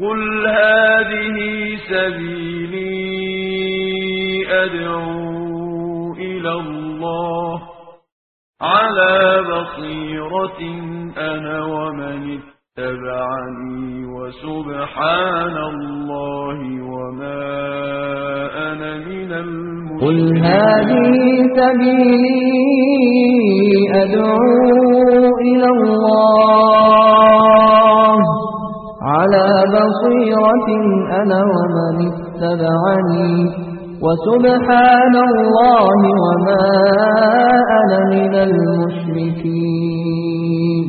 قل هذه سبيلي أدعو إلى الله على بصيرة أنا ومن اتبعني وسبحان الله وما أنا من قل المشركين هذه سبيلي أدعو إلى الله على بصيرة أنا ومن اتبعني وسبحان الله وما أنا من المشركين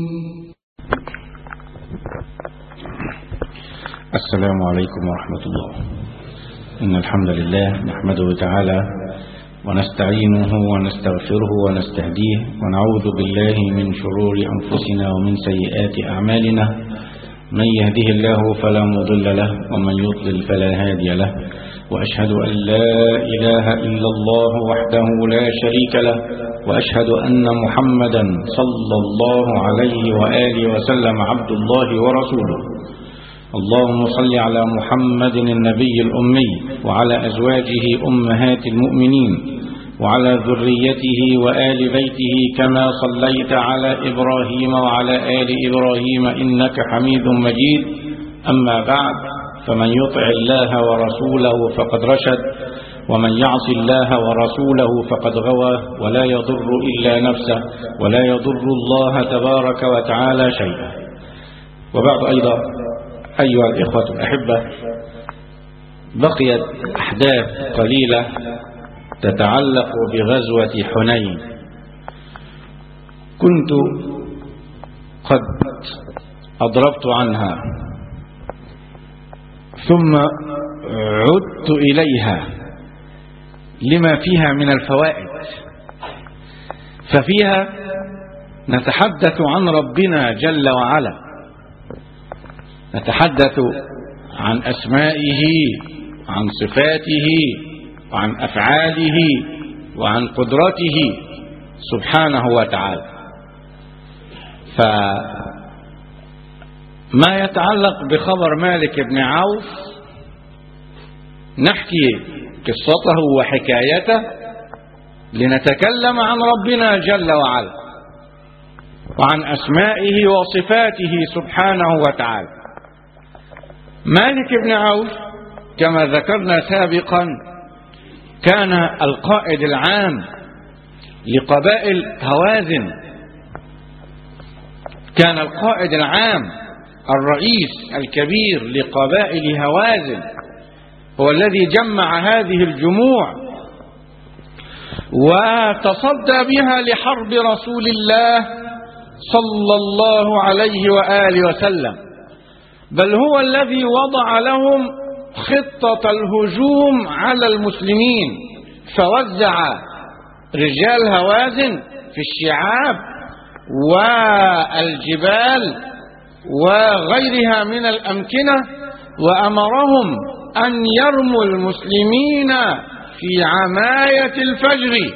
السلام عليكم ورحمة الله إن الحمد لله نحمده تعالى ونستعينه ونستغفره ونستهديه ونعوذ بالله من شرور أنفسنا ومن سيئات أعمالنا من يهده الله فلا مضل له ومن يضلل فلا هادي له وأشهد أن لا إله إلا الله وحده لا شريك له وأشهد أن محمدا صلى الله عليه وآله وسلم عبد الله ورسوله اللهم صل على محمد النبي الأمي وعلى أزواجه أمهات المؤمنين وعلى ذريته وآل بيته كما صليت على إبراهيم وعلى آل إبراهيم إنك حميد مجيد أما بعد فمن يطع الله ورسوله فقد رشد ومن يعص الله ورسوله فقد غوى ولا يضر إلا نفسه ولا يضر الله تبارك وتعالى شيئا وبعد أيضا أيها الإخوة الأحبة بقيت أحداث قليلة تتعلق بغزوة حنين كنت قد أضربت عنها ثم عدت إليها لما فيها من الفوائد ففيها نتحدث عن ربنا جل وعلا نتحدث عن أسمائه عن صفاته وعن أفعاله وعن قدرته سبحانه وتعالى فما يتعلق بخبر مالك بن عوف نحكي قصته وحكايته لنتكلم عن ربنا جل وعلا وعن أسمائه وصفاته سبحانه وتعالى مالك بن عوف كما ذكرنا سابقا كان القائد العام لقبائل هوازن كان القائد العام الرئيس الكبير لقبائل هوازن هو الذي جمع هذه الجموع وتصدى بها لحرب رسول الله صلى الله عليه وآله وسلم بل هو الذي وضع لهم خطة الهجوم على المسلمين فوزع رجال هوازن في الشعاب والجبال وغيرها من الأمكنة وأمرهم أن يرموا المسلمين في عماية الفجر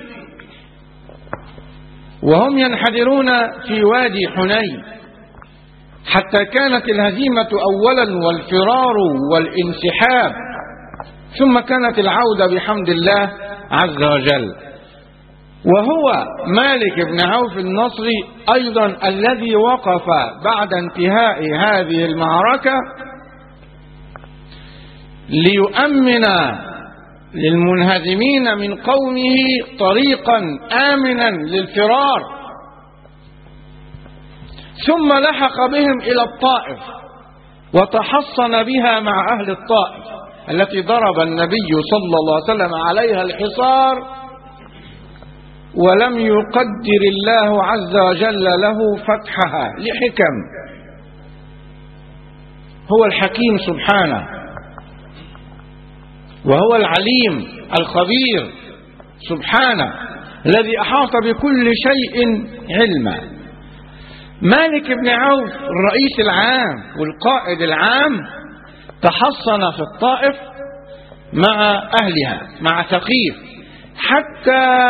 وهم ينحدرون في وادي حنين حتى كانت الهزيمة أولا والفرار والانسحاب ثم كانت العودة بحمد الله عز وجل وهو مالك بن عوف النصري أيضا الذي وقف بعد انتهاء هذه المعركة ليؤمن للمنهزمين من قومه طريقا آمنا للفرار ثم لحق بهم إلى الطائف وتحصن بها مع أهل الطائف التي ضرب النبي صلى الله عليه وسلم عليها الحصار ولم يقدر الله عز وجل له فتحها لحكم هو الحكيم سبحانه وهو العليم الخبير سبحانه الذي أحاط بكل شيء علما مالك بن عوف الرئيس العام والقائد العام تحصن في الطائف مع أهلها مع ثقيف حتى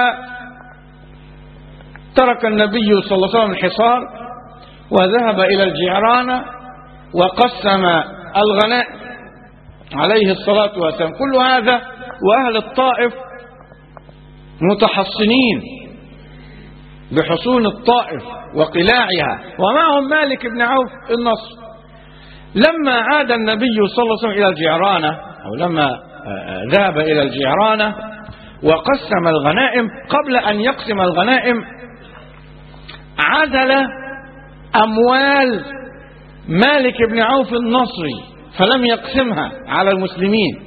ترك النبي صلى الله عليه وسلم الحصار وذهب إلى الجعرانة وقسم الغنائم عليه الصلاة والسلام كل هذا وأهل الطائف متحصنين بحصون الطائف وقلاعها ومعهم مالك بن عوف النصر لما عاد النبي صلى الله عليه وسلم إلى الجعرانة أو لما ذهب إلى الجعرانة وقسم الغنائم قبل أن يقسم الغنائم عزل أموال مالك بن عوف النصري فلم يقسمها على المسلمين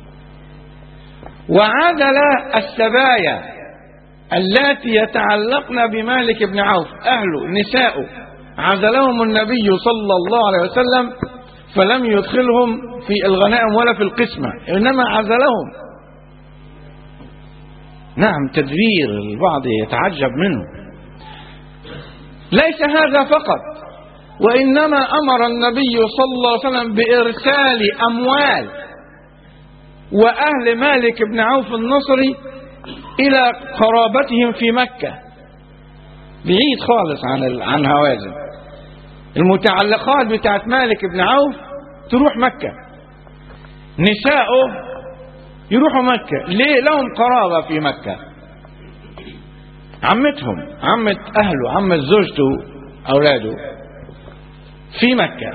وعزل السبايا اللاتي يتعلقن بمالك بن عوف أهله نساؤه عزلهم النبي صلى الله عليه وسلم فلم يدخلهم في الغنائم ولا في القسمة إنما عزلهم نعم تدبير البعض يتعجب منه ليس هذا فقط وإنما أمر النبي صلى الله عليه وسلم بإرسال أموال وأهل مالك بن عوف النصري إلى قرابتهم في مكة بعيد خالص عن عن هوازن المتعلقات بتاعت مالك بن عوف تروح مكة نساؤه يروحوا مكة ليه لهم قرابة في مكة عمتهم عمة أهله عمة زوجته أولاده في مكة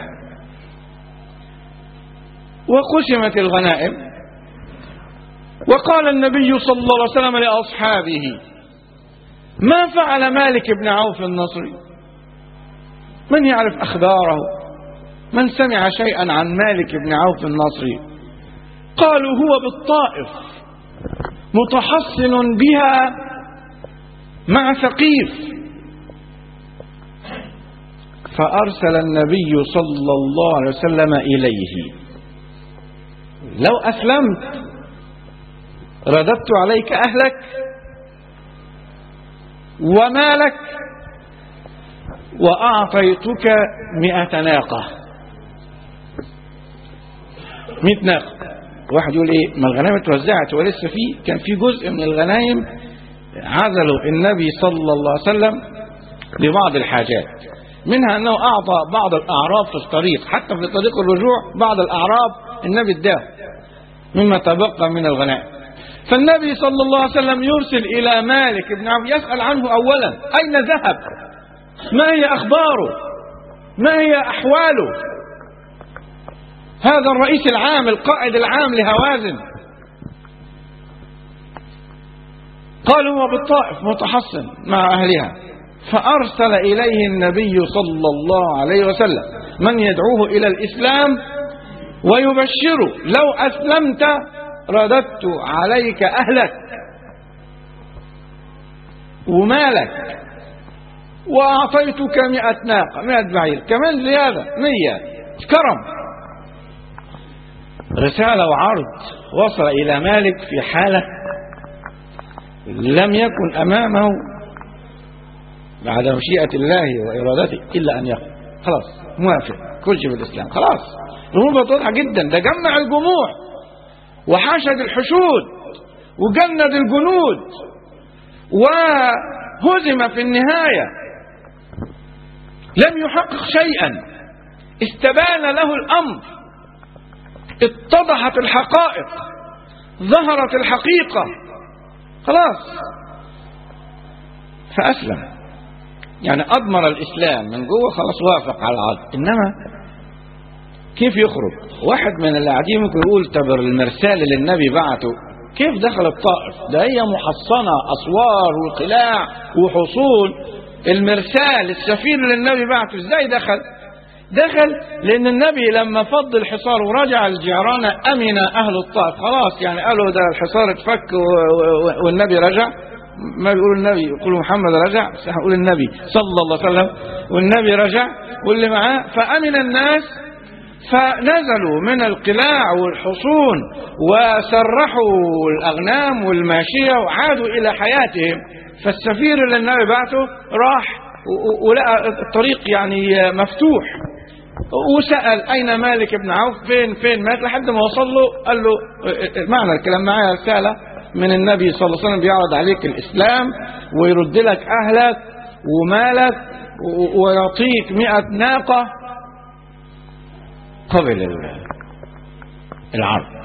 وقسمت الغنائم وقال النبي صلى الله عليه وسلم لأصحابه ما فعل مالك بن عوف النصري من يعرف أخباره من سمع شيئا عن مالك بن عوف النصري قالوا هو بالطائف متحصن بها مع ثقيف فأرسل النبي صلى الله عليه وسلم إليه لو أسلمت رددت عليك أهلك ومالك وأعطيتك مئة ناقة مئة ناقة واحد يقول ايه ما الغنائم اتوزعت ولسه في كان في جزء من الغنائم عزلوا النبي صلى الله عليه وسلم لبعض الحاجات منها انه اعطى بعض الاعراب في الطريق حتى في طريق الرجوع بعض الاعراب النبي اداه مما تبقى من الغنائم فالنبي صلى الله عليه وسلم يرسل الى مالك بن عوف يسال عنه اولا اين ذهب ما هي اخباره ما هي احواله هذا الرئيس العام القائد العام لهوازن قال هو بالطائف متحصن مع أهلها فأرسل إليه النبي صلى الله عليه وسلم من يدعوه إلى الإسلام ويبشره لو أسلمت رددت عليك أهلك ومالك وأعطيتك مئة ناقة مئة بعير كمان زيادة مية كرم رسالة وعرض وصل إلى مالك في حالة لم يكن أمامه بعد مشيئة الله وإرادته إلا أن يقول خلاص موافق كل شيء في الإسلام خلاص الأمور واضحة جدا ده جمع الجموع وحشد الحشود وجند الجنود وهزم في النهاية لم يحقق شيئا استبان له الأمر اتضحت الحقائق ظهرت الحقيقة خلاص فأسلم يعني أضمر الإسلام من جوه خلاص وافق على العرض إنما كيف يخرج واحد من اللي قاعدين ممكن يقول طب المرسال اللي النبي بعته كيف دخل الطائف ده هي محصنة أسوار وقلاع وحصون المرسال السفير اللي النبي بعته ازاي دخل دخل لأن النبي لما فض الحصار ورجع الجعرانة أمن أهل الطائف خلاص يعني قالوا ده الحصار اتفك والنبي رجع ما بيقول النبي يقول محمد رجع بس هقول النبي صلى الله عليه وسلم والنبي رجع واللي معاه فأمن الناس فنزلوا من القلاع والحصون وسرحوا الأغنام والماشية وعادوا إلى حياتهم فالسفير اللي النبي بعته راح ولقى الطريق يعني مفتوح وسأل أين مالك بن عوف فين فين مات لحد ما وصل له قال له معنى الكلام معايا رسالة من النبي صلى الله عليه وسلم بيعرض عليك الإسلام ويرد لك أهلك ومالك ويعطيك مئة ناقة قبل العرض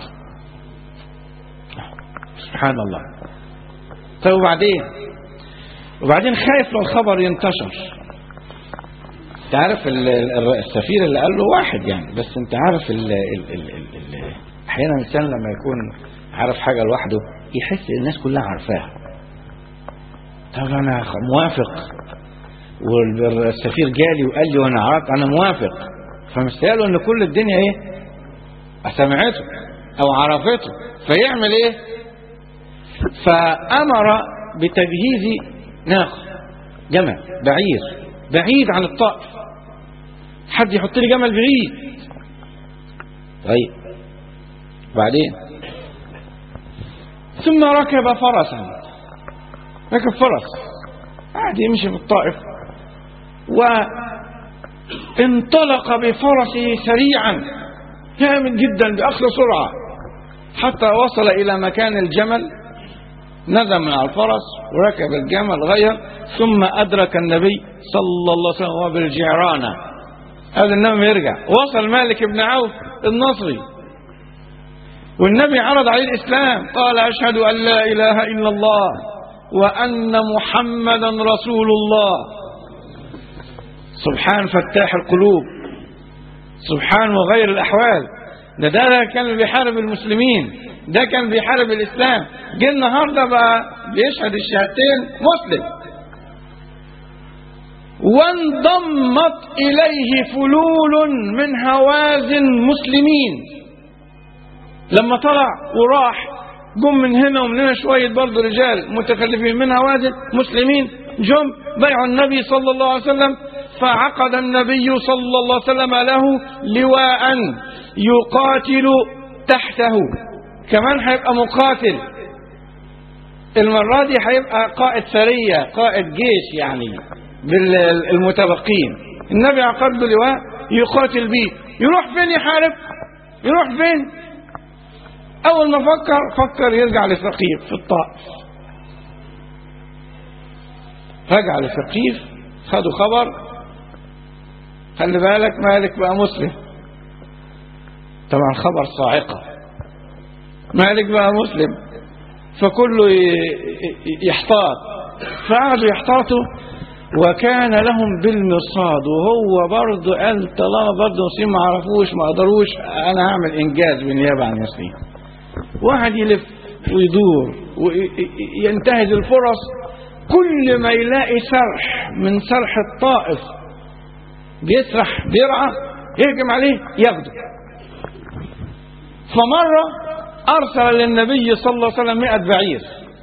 سبحان الله طيب وبعدين وبعدين خايف لو الخبر ينتشر انت عارف ال- ال- السفير اللي قال له واحد يعني بس انت عارف ال ال ال ال ال احيانا الانسان لما يكون عارف حاجه لوحده يحس الناس كلها عارفاها طب انا خ- موافق والسفير جالي وقال لي وانا عارف انا موافق فمستاهله ان كل الدنيا ايه سمعته او عرفته فيعمل ايه فامر بتجهيز ناقه جمل بعير بعيد عن الطائف حد يحط لي جمل بعيد طيب بعدين ثم ركب فرسا ركب فرس قعد يمشي في الطائف وانطلق بفرسه سريعا جامد جدا بأقصى سرعة حتى وصل إلى مكان الجمل نزل من على الفرس وركب الجمل غير ثم أدرك النبي صلى الله عليه وسلم وهو بالجعرانة هذا النبي يرجع وصل مالك بن عوف النصري والنبي عرض عليه الإسلام قال أشهد أن لا إله إلا الله وأن محمدا رسول الله سبحان فتاح القلوب سبحان وغير الأحوال ده ده ده كان بيحارب المسلمين ده كان بيحارب الإسلام جه النهاردة بقى بيشهد الشهادتين مسلم وانضمت إليه فلول من هوازن مسلمين لما طلع وراح جم من هنا ومن هنا شوية برضه رجال متخلفين من هوازن مسلمين جم بيعوا النبي صلى الله عليه وسلم فعقد النبي صلى الله عليه وسلم له لواء يقاتل تحته كمان هيبقى مقاتل المرة دي هيبقى قائد سرية قائد جيش يعني بالمتبقين النبي عقد له لواء يقاتل بيه يروح فين يحارب يروح فين أول ما فكر فكر يرجع لثقيف في الطائف رجع لثقيف خدوا خبر خلي بالك مالك بقى مسلم طبعا خبر صاعقة مالك بقى مسلم فكله يحتاط فقعدوا يحتاطوا وكان لهم بالمرصاد وهو برضه قال طالما برضه المسلمين ما عرفوش ما قدروش انا هعمل انجاز بالنيابه عن المسلمين واحد يلف ويدور وينتهز الفرص كل ما يلاقي سرح من سرح الطائف بيسرح بيرعى يهجم عليه ياخده فمرة أرسل للنبي صلى الله عليه وسلم مئة بعير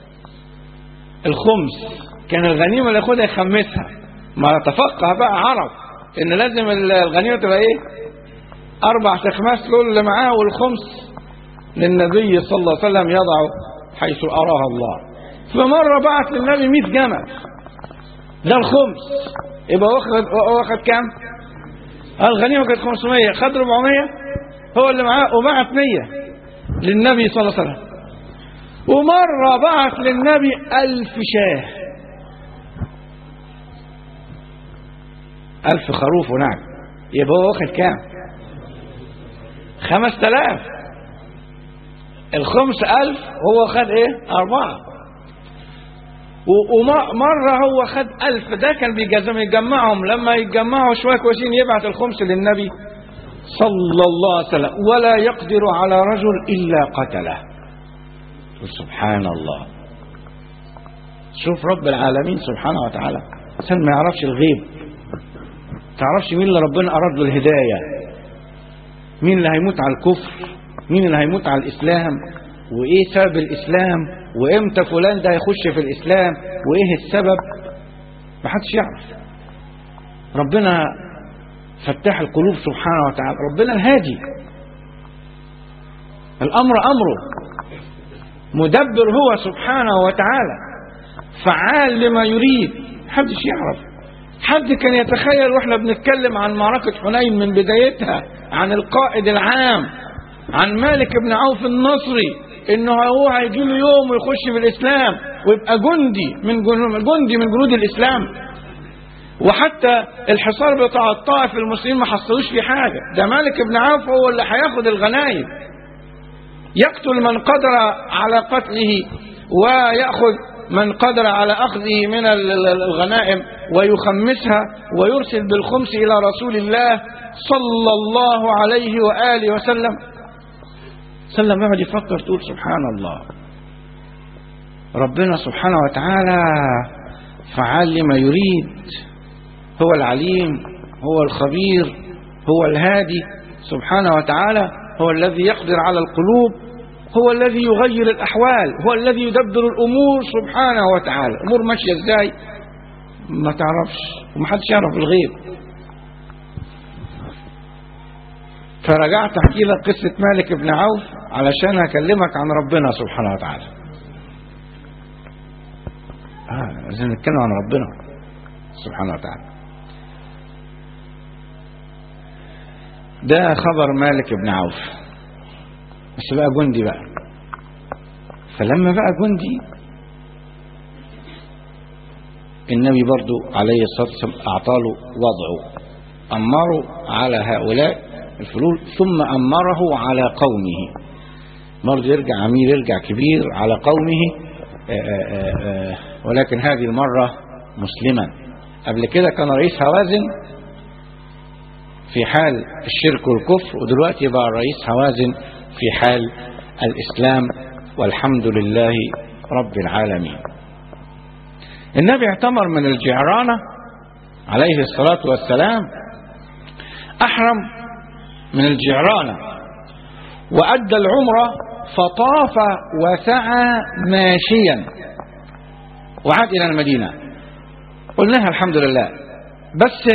الخمس كان الغنيمة اللي ياخدها يخمسها ما تفقه بقى عرف إن لازم الغنيمة تبقى إيه أربع تخماس له اللي معاه والخمس للنبي صلى الله عليه وسلم يضع حيث أراه الله فمرة بعت للنبي 100 جمل ده الخمس يبقى واخد واخد كام؟ الغنيمة كانت 500 خد 400 هو اللي معاه وبعت 100 للنبي صلى الله عليه وسلم ومرة بعت للنبي ألف شاه ألف خروف ونعم يبقى هو واخد كام؟ خمس تلاف الخمس ألف هو خد ايه أربعة ومرة هو خد ألف ده كان بيجزم يجمعهم لما يتجمعوا شوية كويسين يبعت الخمس للنبي صلى الله عليه وسلم ولا يقدر على رجل إلا قتله سبحان الله شوف رب العالمين سبحانه وتعالى إنسان ما يعرفش الغيب تعرفش مين اللي ربنا أراد له الهداية مين اللي هيموت على الكفر مين اللي هيموت على الإسلام وإيه سبب الإسلام وإمتى فلان ده يخش في الإسلام وإيه السبب ما حدش يعرف ربنا فتاح القلوب سبحانه وتعالى ربنا الهادي الأمر أمره مدبر هو سبحانه وتعالى فعال لما يريد حدش يعرف حد كان يتخيل واحنا بنتكلم عن معركة حنين من بدايتها عن القائد العام عن مالك بن عوف النصري انه هو هيجي له يوم ويخش في الاسلام ويبقى جندي من جندي من جنود الاسلام وحتى الحصار بتاع الطائف المسلمين ما حصلوش فيه حاجه ده مالك بن عوف هو اللي هياخد الغنايم يقتل من قدر على قتله ويأخذ من قدر على أخذه من الغنائم ويخمسها ويرسل بالخمس إلى رسول الله صلى الله عليه وآله وسلم سلم يقعد يفكر تقول سبحان الله ربنا سبحانه وتعالى فعال لما يريد هو العليم هو الخبير هو الهادي سبحانه وتعالى هو الذي يقدر على القلوب هو الذي يغير الأحوال هو الذي يدبر الأمور سبحانه وتعالى الأمور ماشية إزاي ما تعرفش ومحدش يعرف الغيب فرجعت احكي لك قصة مالك بن عوف علشان اكلمك عن ربنا سبحانه وتعالى آه لازم نتكلم عن ربنا سبحانه وتعالى ده خبر مالك بن عوف بس بقى جندي بقى فلما بقى جندي النبي برضو عليه الصلاة والسلام أعطاله وضعه أمره على هؤلاء الفلول ثم أمره على قومه برضو يرجع أمير يرجع كبير على قومه آآ آآ ولكن هذه المرة مسلما قبل كده كان رئيس هوازن في حال الشرك والكفر ودلوقتي بقى رئيس هوازن في حال الإسلام والحمد لله رب العالمين النبي اعتمر من الجعرانة عليه الصلاة والسلام أحرم من الجعرانة وأدى العمرة فطاف وسعى ماشيا وعاد إلى المدينة قلناها الحمد لله بس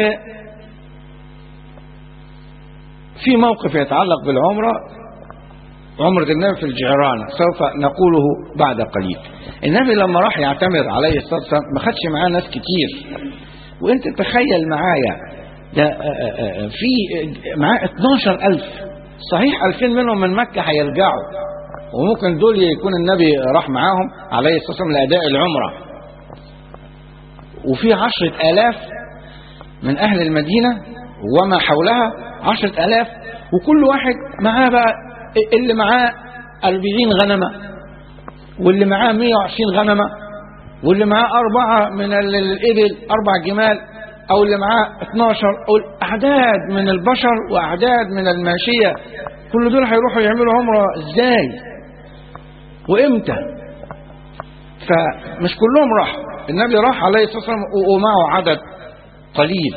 في موقف يتعلق بالعمرة عمرة النبي في الجعرانة سوف نقوله بعد قليل النبي لما راح يعتمر عليه الصلاة والسلام ما خدش معاه ناس كتير وانت تخيل معايا ده في معاه 12 ألف صحيح 2000 منهم من مكة هيرجعوا وممكن دول يكون النبي راح معاهم عليه الصلاة والسلام لأداء العمرة وفي عشرة آلاف من أهل المدينة وما حولها عشرة آلاف وكل واحد معاه بقى اللي معاه 40 غنمة واللي معاه 120 غنمة واللي معاه أربعة من الإبل أربع جمال أو اللي معاه 12 أو أعداد من البشر وأعداد من الماشية كل دول هيروحوا يعملوا عمرة إزاي وإمتى فمش كلهم راحوا النبي راح عليه الصلاة والسلام ومعه عدد قليل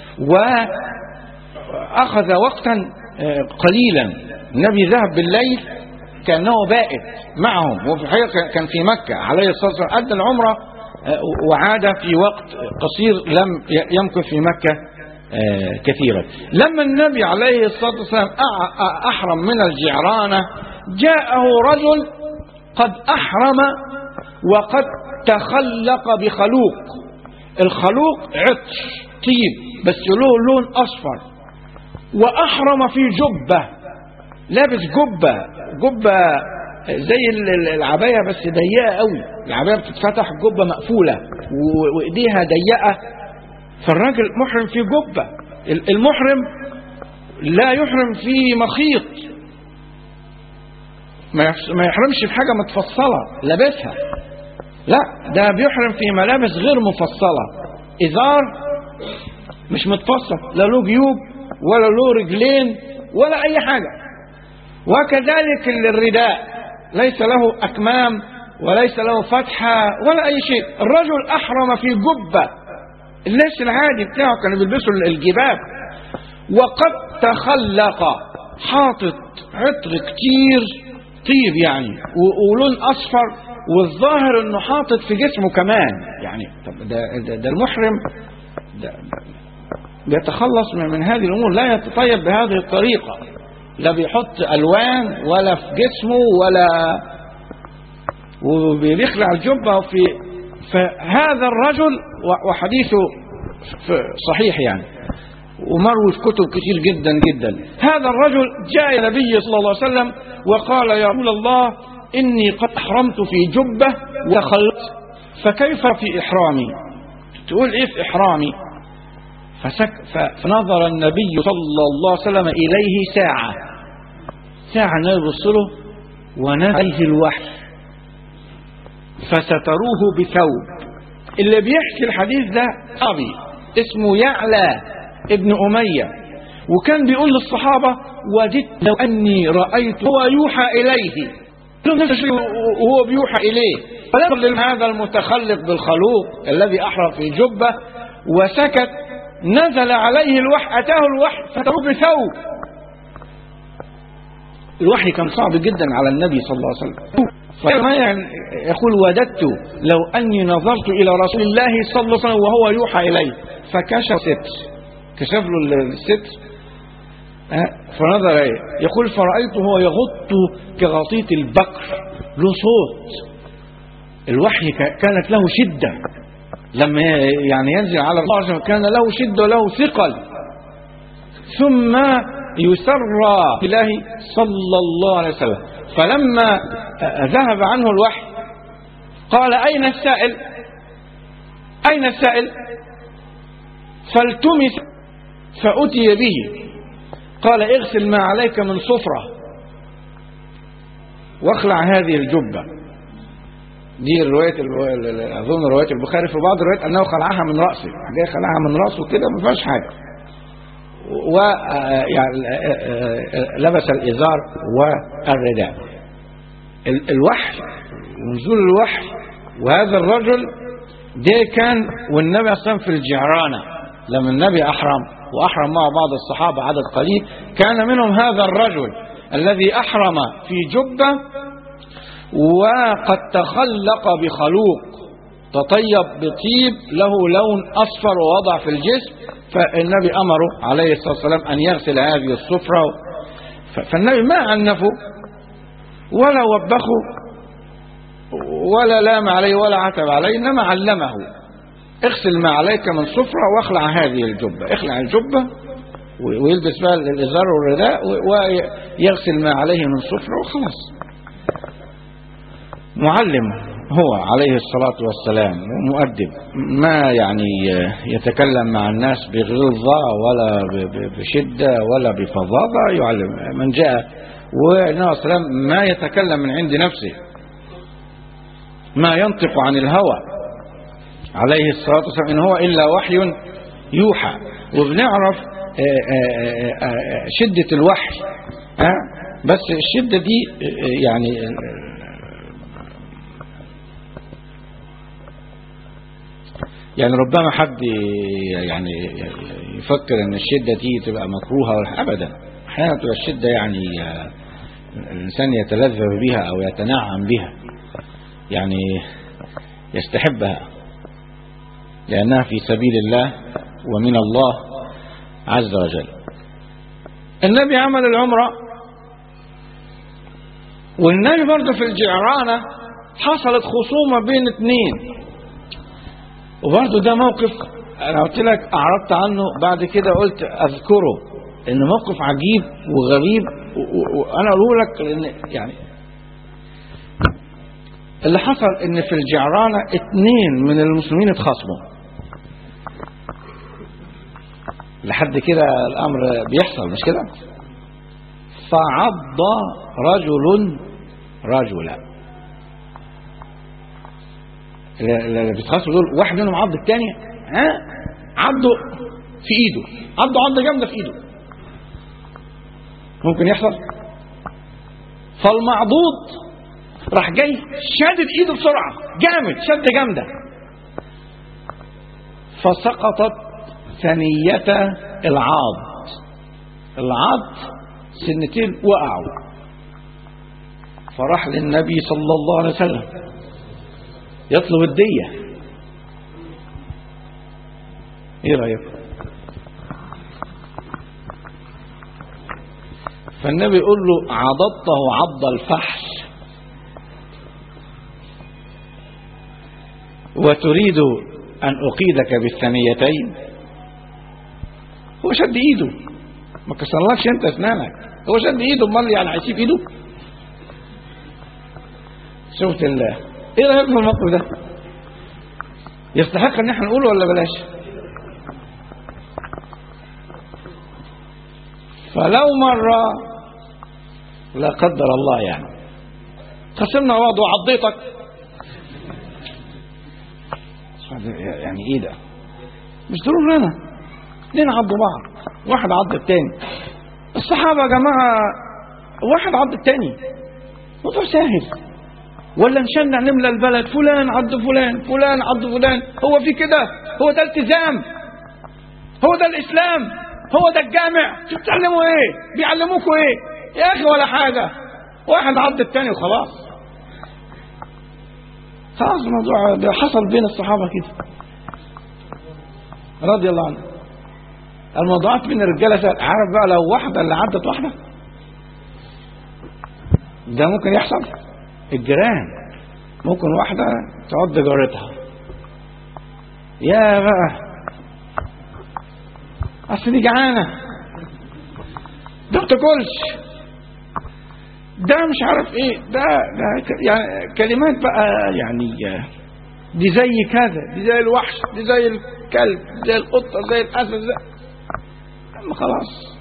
وأخذ وقتا قليلا النبي ذهب بالليل كأنه بائت معهم وفي الحقيقة كان في مكة عليه الصلاة والسلام أدى العمرة وعاد في وقت قصير لم يمكث في مكة كثيرا لما النبي عليه الصلاة والسلام أحرم من الجعرانة جاءه رجل قد أحرم وقد تخلق بخلوق الخلوق عطش طيب بس له لون أصفر وأحرم في جبة لابس جبة جبة زي العباية بس ضيقة قوي العباية بتتفتح الجبة مقفولة وإيديها ضيقة فالراجل محرم في جبة المحرم لا يحرم في مخيط ما يحرمش في حاجة متفصلة لابسها لا ده بيحرم في ملابس غير مفصلة إزار مش متفصل لا له جيوب ولا له رجلين ولا أي حاجة وكذلك الرداء ليس له أكمام وليس له فتحة ولا أي شيء الرجل أحرم في جبة اللبس العادي بتاعه كانوا بيلبسوا الجباب وقد تخلق حاطط عطر كتير طيب يعني ولون أصفر والظاهر انه حاطط في جسمه كمان يعني طب ده, ده, ده المحرم ده بيتخلص من, من هذه الامور لا يتطيب بهذه الطريقه لا بيحط الوان ولا في جسمه ولا وبيخلع الجبه في فهذا الرجل وحديثه صحيح يعني ومروي في كتب كتير جدا جدا هذا الرجل جاء النبي صلى الله عليه وسلم وقال يا رسول الله إني قد أحرمت في جبة وخلت فكيف في إحرامي تقول إيه في إحرامي فسك فنظر النبي صلى الله عليه وسلم إليه ساعة ساعة النبي يبص له ونزل عليه الوحي فستروه بثوب اللي بيحكي الحديث ده صحابي اسمه يعلى ابن أمية وكان بيقول للصحابة وددت لو أني رأيت هو يوحى إليه وهو بيوحى إليه فلم هذا المتخلق بالخلوق الذي أحرم في جبة وسكت نزل عليه الوحي أتاه الوحي فتروه بثوب الوحي كان صعب جدا على النبي صلى الله عليه وسلم فما يعني يقول وددت لو أني نظرت إلى رسول الله صلى الله عليه وسلم وهو يوحى إليه فكشف ستر كشف له الستر فنظر إيه يقول فرأيته هو يغط كغطيط البقر له صوت الوحي كانت له شدة لما يعني ينزل على الله كان له شدة وله ثقل ثم يسرى الله صلى الله عليه وسلم فلما ذهب عنه الوحي قال أين السائل أين السائل فالتمس فأتي به قال اغسل ما عليك من صفرة واخلع هذه الجبة دي الرواية أظن رواية البخاري في بعض الروايات أنه خلعها من رأسه جاي خلعها من رأسه كده ما فيهاش حاجة ولبس الإزار والرداء الوحي نزول الوحي وهذا الرجل ده كان والنبي أصلا في الجعرانة لما النبي أحرم وأحرم مع بعض الصحابة عدد قليل كان منهم هذا الرجل الذي أحرم في جبة وقد تخلق بخلوق تطيب بطيب له لون أصفر ووضع في الجسم فالنبي أمره عليه الصلاة والسلام أن يغسل هذه الصفرة فالنبي ما عنفه ولا وبخه ولا لام عليه ولا عتب عليه إنما علمه اغسل ما عليك من صفرة واخلع هذه الجبة اخلع الجبة ويلبس بقى الإزار والرداء ويغسل ما عليه من صفرة وخلاص معلم هو عليه الصلاة والسلام مؤدب ما يعني يتكلم مع الناس بغلظة ولا بشدة ولا بفظاظة يعلم من جاء والنبي صلى الله عليه وسلم ما يتكلم من عند نفسه ما ينطق عن الهوى عليه الصلاة والسلام إن هو إلا وحي يوحى وبنعرف شدة الوحي بس الشدة دي يعني يعني ربما حد يعني يفكر ان الشدة دي تبقى مكروهة ولا ابدا احيانا تبقى الشدة يعني الانسان يتلذذ بها او يتنعم بها يعني يستحبها لانها في سبيل الله ومن الله عز وجل النبي عمل العمرة والنبي برضه في الجعرانة حصلت خصومة بين اثنين وبرضه ده موقف انا قلت لك اعرضت عنه بعد كده قلت اذكره ان موقف عجيب وغريب وانا اقوله لك لان يعني اللي حصل ان في الجعرانه اتنين من المسلمين اتخاصموا لحد كده الامر بيحصل مش كده فعض رجل رجلا اللي بيتخاصموا دول واحد منهم عض الثاني ها عضه في ايده عضه عضه جامده في ايده ممكن يحصل فالمعضوض راح جاي شادد ايده بسرعه جامد شد جامده فسقطت ثنية العاض العاض سنتين وقعوا فراح للنبي صلى الله عليه وسلم يطلب الدية ايه رأيك فالنبي يقول له عضضته عض الفحش وتريد أن أقيدك بالثنيتين هو شد إيده ما كسرلكش أنت أسنانك هو شد إيده امال يعني هيسيب إيده شفت الله ايه رايك في الموقف ده يستحق ان احنا نقوله ولا بلاش فلو مرة لا قدر الله يعني خصمنا بعض وعضيتك يعني ايه ده مش ضروري انا اتنين عضوا بعض واحد عض التاني الصحابة يا جماعة واحد عض التاني موضوع سهل ولا نشنع نملى البلد فلان عض فلان فلان عض فلان هو في كده هو ده التزام هو ده الاسلام هو ده الجامع انتوا بتعلموا ايه بيعلموكوا ايه يا اخي ولا حاجه واحد عض التاني وخلاص خلاص الموضوع ده حصل بين الصحابه كده رضي الله عنهم الموضوعات بين الرجاله سهل عارف بقى لو واحده اللي عدت واحده ده ممكن يحصل الجيران ممكن واحده تعض جارتها يا بقى اصل دي جعانه ده ما بتاكلش ده مش عارف ايه ده ده ك- يعني كلمات بقى يعني دي زي كذا دي زي الوحش دي زي الكلب دي زي القطه زي الاسد زي اما خلاص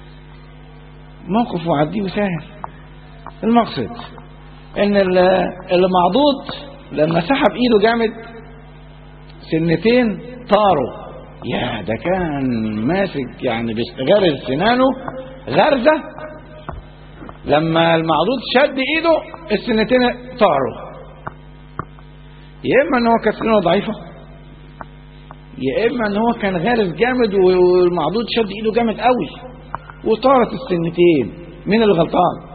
موقف وعديه وسهل المقصد ان ال- اللي معضوض لما سحب ايده جامد سنتين طاروا يا ده كان ماسك يعني غرز سنانه غرزه لما المعضوض شد ايده السنتين طاروا يا اما ان هو كانت سنانه ضعيفه يا اما ان هو كان غارز جامد والمعضوض شد ايده جامد قوي وطارت السنتين مين اللي غلطان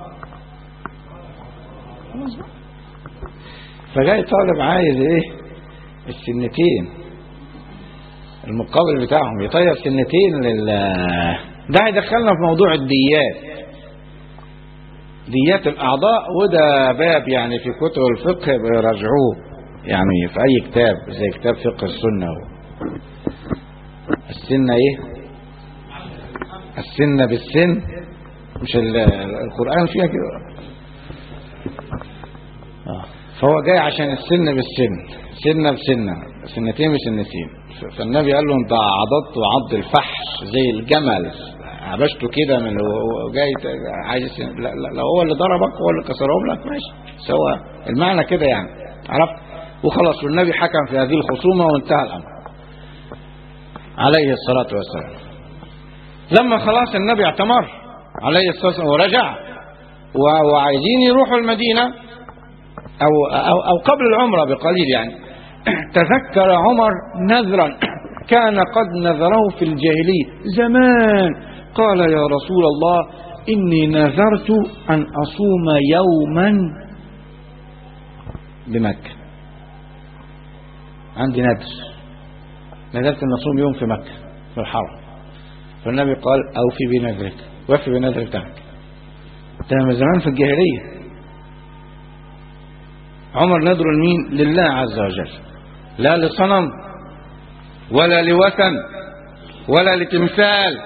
خلاص بقى. فجاي طالب عايز ايه السنتين المقابل بتاعهم يطير سنتين لل ده هيدخلنا في موضوع الديات ديات الاعضاء وده باب يعني في كتب الفقه راجعوه يعني في اي كتاب زي كتاب فقه السنه و... السنه ايه السنه بالسن مش ال- القران فيها كده آه. فهو جاي عشان السن بالسن سنه بسنه سنتين بسنتين ف- فالنبي قال له انت عضضت وعض الفحش زي الجمل عبشته كده من هو جاي ت- عايز السن- لا, لا, لا هو اللي ضربك هو اللي كسرهم لك ماشي سواء المعنى كده يعني عرفت وخلاص والنبي حكم في هذه الخصومه وانتهى الامر عليه الصلاه والسلام لما خلاص النبي اعتمر عليه الصلاه والسلام ورجع و- وعايزين يروحوا المدينه أو, أو, أو قبل العمرة بقليل يعني تذكر عمر نذرا كان قد نذره في الجاهلية زمان قال يا رسول الله إني نذرت أن أصوم يوما بمكة عندي نذر نذرت أن أصوم يوم في مكة في الحرم فالنبي قال أوفي بنذرك وفي بنذر بتاعك ده من زمان في الجاهليه عمر نذر لمين لله عز وجل لا لصنم ولا لوثن ولا لتمثال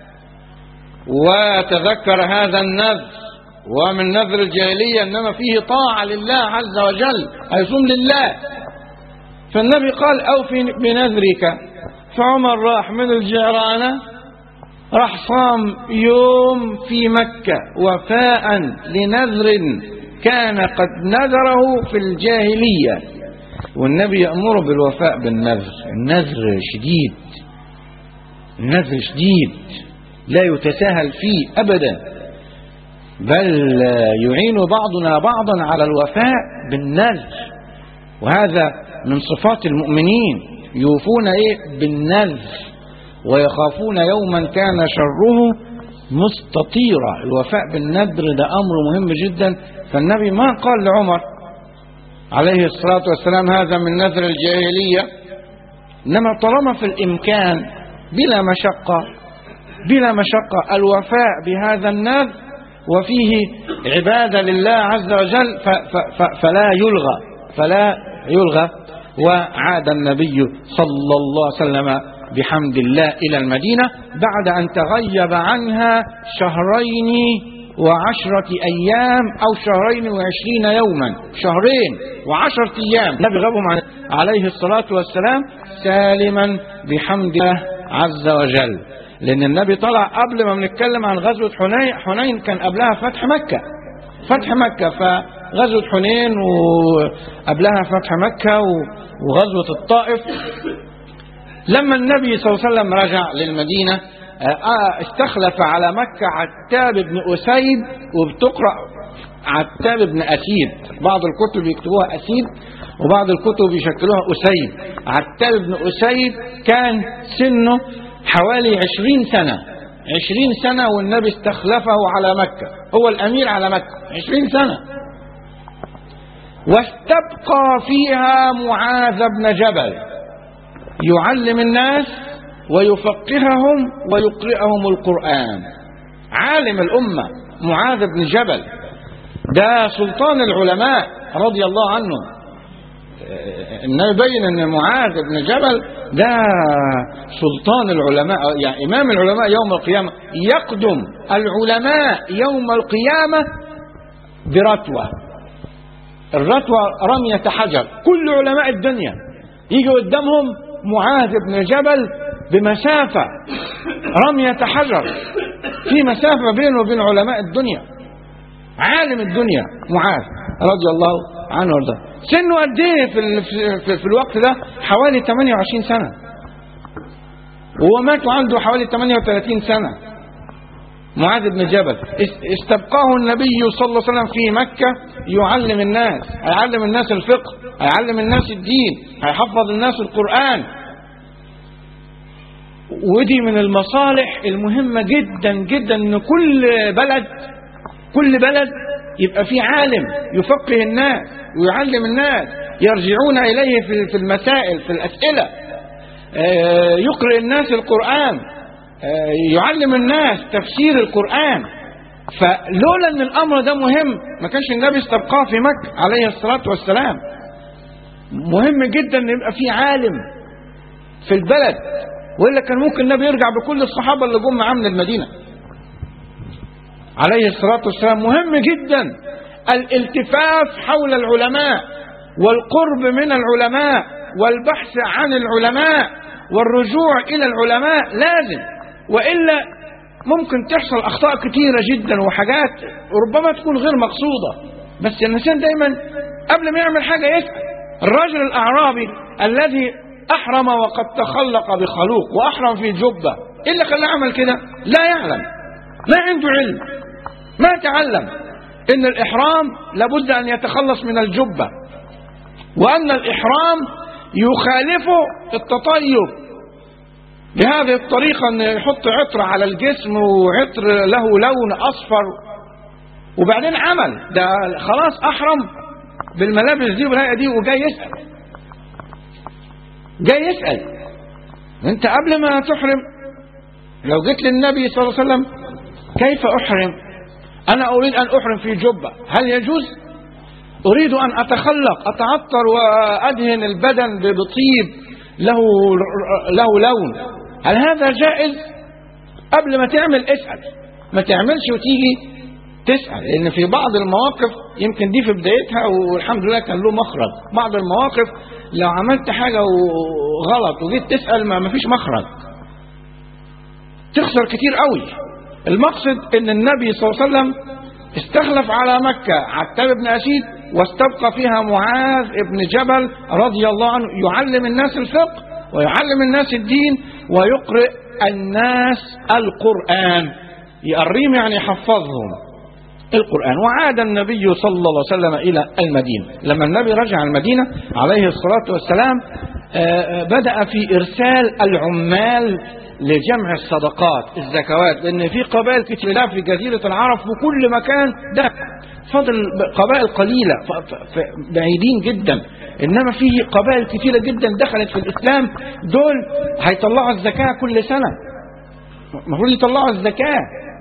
وتذكر هذا النذر ومن نذر الجاهلية إنما فيه طاعة لله عز وجل هيصوم لله فالنبي قال أوفي بنذرك فعمر راح من الجيرانة راح صام يوم في مكة وفاء لنذر كان قد نذره في الجاهلية والنبي يأمر بالوفاء بالنذر النذر شديد النذر شديد لا يتساهل فيه أبدا بل يعين بعضنا بعضا على الوفاء بالنذر وهذا من صفات المؤمنين يوفون ايه بالنذر ويخافون يوما كان شره مستطيرا الوفاء بالنذر ده امر مهم جدا فالنبي ما قال لعمر عليه الصلاه والسلام هذا من نذر الجاهليه انما طالما في الامكان بلا مشقه بلا مشقه الوفاء بهذا النذر وفيه عباده لله عز وجل ف ف ف فلا يلغى فلا يلغى وعاد النبي صلى الله عليه وسلم بحمد الله إلى المدينة بعد أن تغيب عنها شهرين وعشرة أيام أو شهرين وعشرين يوما شهرين وعشرة أيام النبي غابهم عن عليه الصلاة والسلام سالما بحمد الله عز وجل لأن النبي طلع قبل ما بنتكلم عن غزوة حنين حنين كان قبلها فتح مكة فتح مكة ف غزوة حنين وقبلها فتح مكة وغزوة الطائف لما النبي صلى الله عليه وسلم رجع للمدينة استخلف على مكة عتاب بن أسيد وبتقرأ عتاب بن أسيد بعض الكتب يكتبوها أسيد وبعض الكتب يشكلوها أسيد عتاب بن أسيد كان سنه حوالي عشرين سنة عشرين سنة والنبي استخلفه على مكة هو الأمير على مكة عشرين سنة واستبقى فيها معاذ بن جبل يعلم الناس ويفقههم ويقرئهم القرآن عالم الأمة معاذ بن جبل ده سلطان العلماء رضي الله عنه النبي بين ان معاذ بن جبل ده سلطان العلماء يعني امام العلماء يوم القيامه يقدم العلماء يوم القيامه برتوه الرتوه رميه حجر كل علماء الدنيا يجي قدامهم معاذ بن جبل بمسافه رميه حجر في مسافه بينه وبين علماء الدنيا عالم الدنيا معاذ رضي الله عنه وارضاه سنه قد ايه في, في, في الوقت ده حوالي 28 سنه وهو مات وعنده حوالي 38 سنه معاذ بن جبل استبقاه النبي صلى الله عليه وسلم في مكة يعلم الناس هيعلم الناس الفقه هيعلم الناس الدين هيحفظ الناس القرآن ودي من المصالح المهمة جدا جدا ان كل بلد كل بلد يبقى في عالم يفقه الناس ويعلم الناس يرجعون إليه في المسائل في الأسئلة يقرئ الناس القرآن يعلم الناس تفسير القرآن فلولا ان الامر ده مهم ما كانش النبي استبقاه في مكة عليه الصلاة والسلام مهم جدا ان يبقى في عالم في البلد والا كان ممكن النبي يرجع بكل الصحابة اللي جم معاه من المدينة عليه الصلاة والسلام مهم جدا الالتفاف حول العلماء والقرب من العلماء والبحث عن العلماء والرجوع إلى العلماء لازم وإلا ممكن تحصل أخطاء كثيرة جدا وحاجات ربما تكون غير مقصودة بس الإنسان دايما قبل ما يعمل حاجة يسأل الرجل الأعرابي الذي أحرم وقد تخلق بخلوق وأحرم في جبة إيه اللي خلاه عمل كده لا يعلم ما عنده علم ما تعلم ان الاحرام لابد ان يتخلص من الجبة وان الاحرام يخالفه التطيب بهذه الطريقة ان يحط عطر على الجسم وعطر له لون اصفر وبعدين عمل ده خلاص احرم بالملابس دي والهيئة دي وجاي يسأل جاي يسأل انت قبل ما تحرم لو جيت للنبي صلى الله عليه وسلم كيف احرم أنا أريد أن أحرم في جبة هل يجوز؟ أريد أن أتخلق أتعطر وأدهن البدن بطيب له له لون هل هذا جائز؟ قبل ما تعمل اسأل ما تعملش وتيجي تسأل لأن في بعض المواقف يمكن دي في بدايتها والحمد لله كان له مخرج بعض المواقف لو عملت حاجة غلط وجيت تسأل ما فيش مخرج تخسر كتير قوي المقصد ان النبي صلى الله عليه وسلم استخلف على مكة عتاب بن أسيد واستبقى فيها معاذ بن جبل رضي الله عنه يعلم الناس الفقه ويعلم الناس الدين ويقرئ الناس القرآن يقريهم يعني يحفظهم القرآن وعاد النبي صلى الله عليه وسلم إلى المدينة لما النبي رجع المدينة عليه الصلاة والسلام بدأ في إرسال العمال لجمع الصدقات الزكوات لأن في قبائل كتير في جزيرة العرب في كل مكان ده فضل قبائل قليلة بعيدين جدا إنما في قبائل كثيرة جدا دخلت في الإسلام دول هيطلعوا الزكاة كل سنة المفروض يطلعوا الزكاة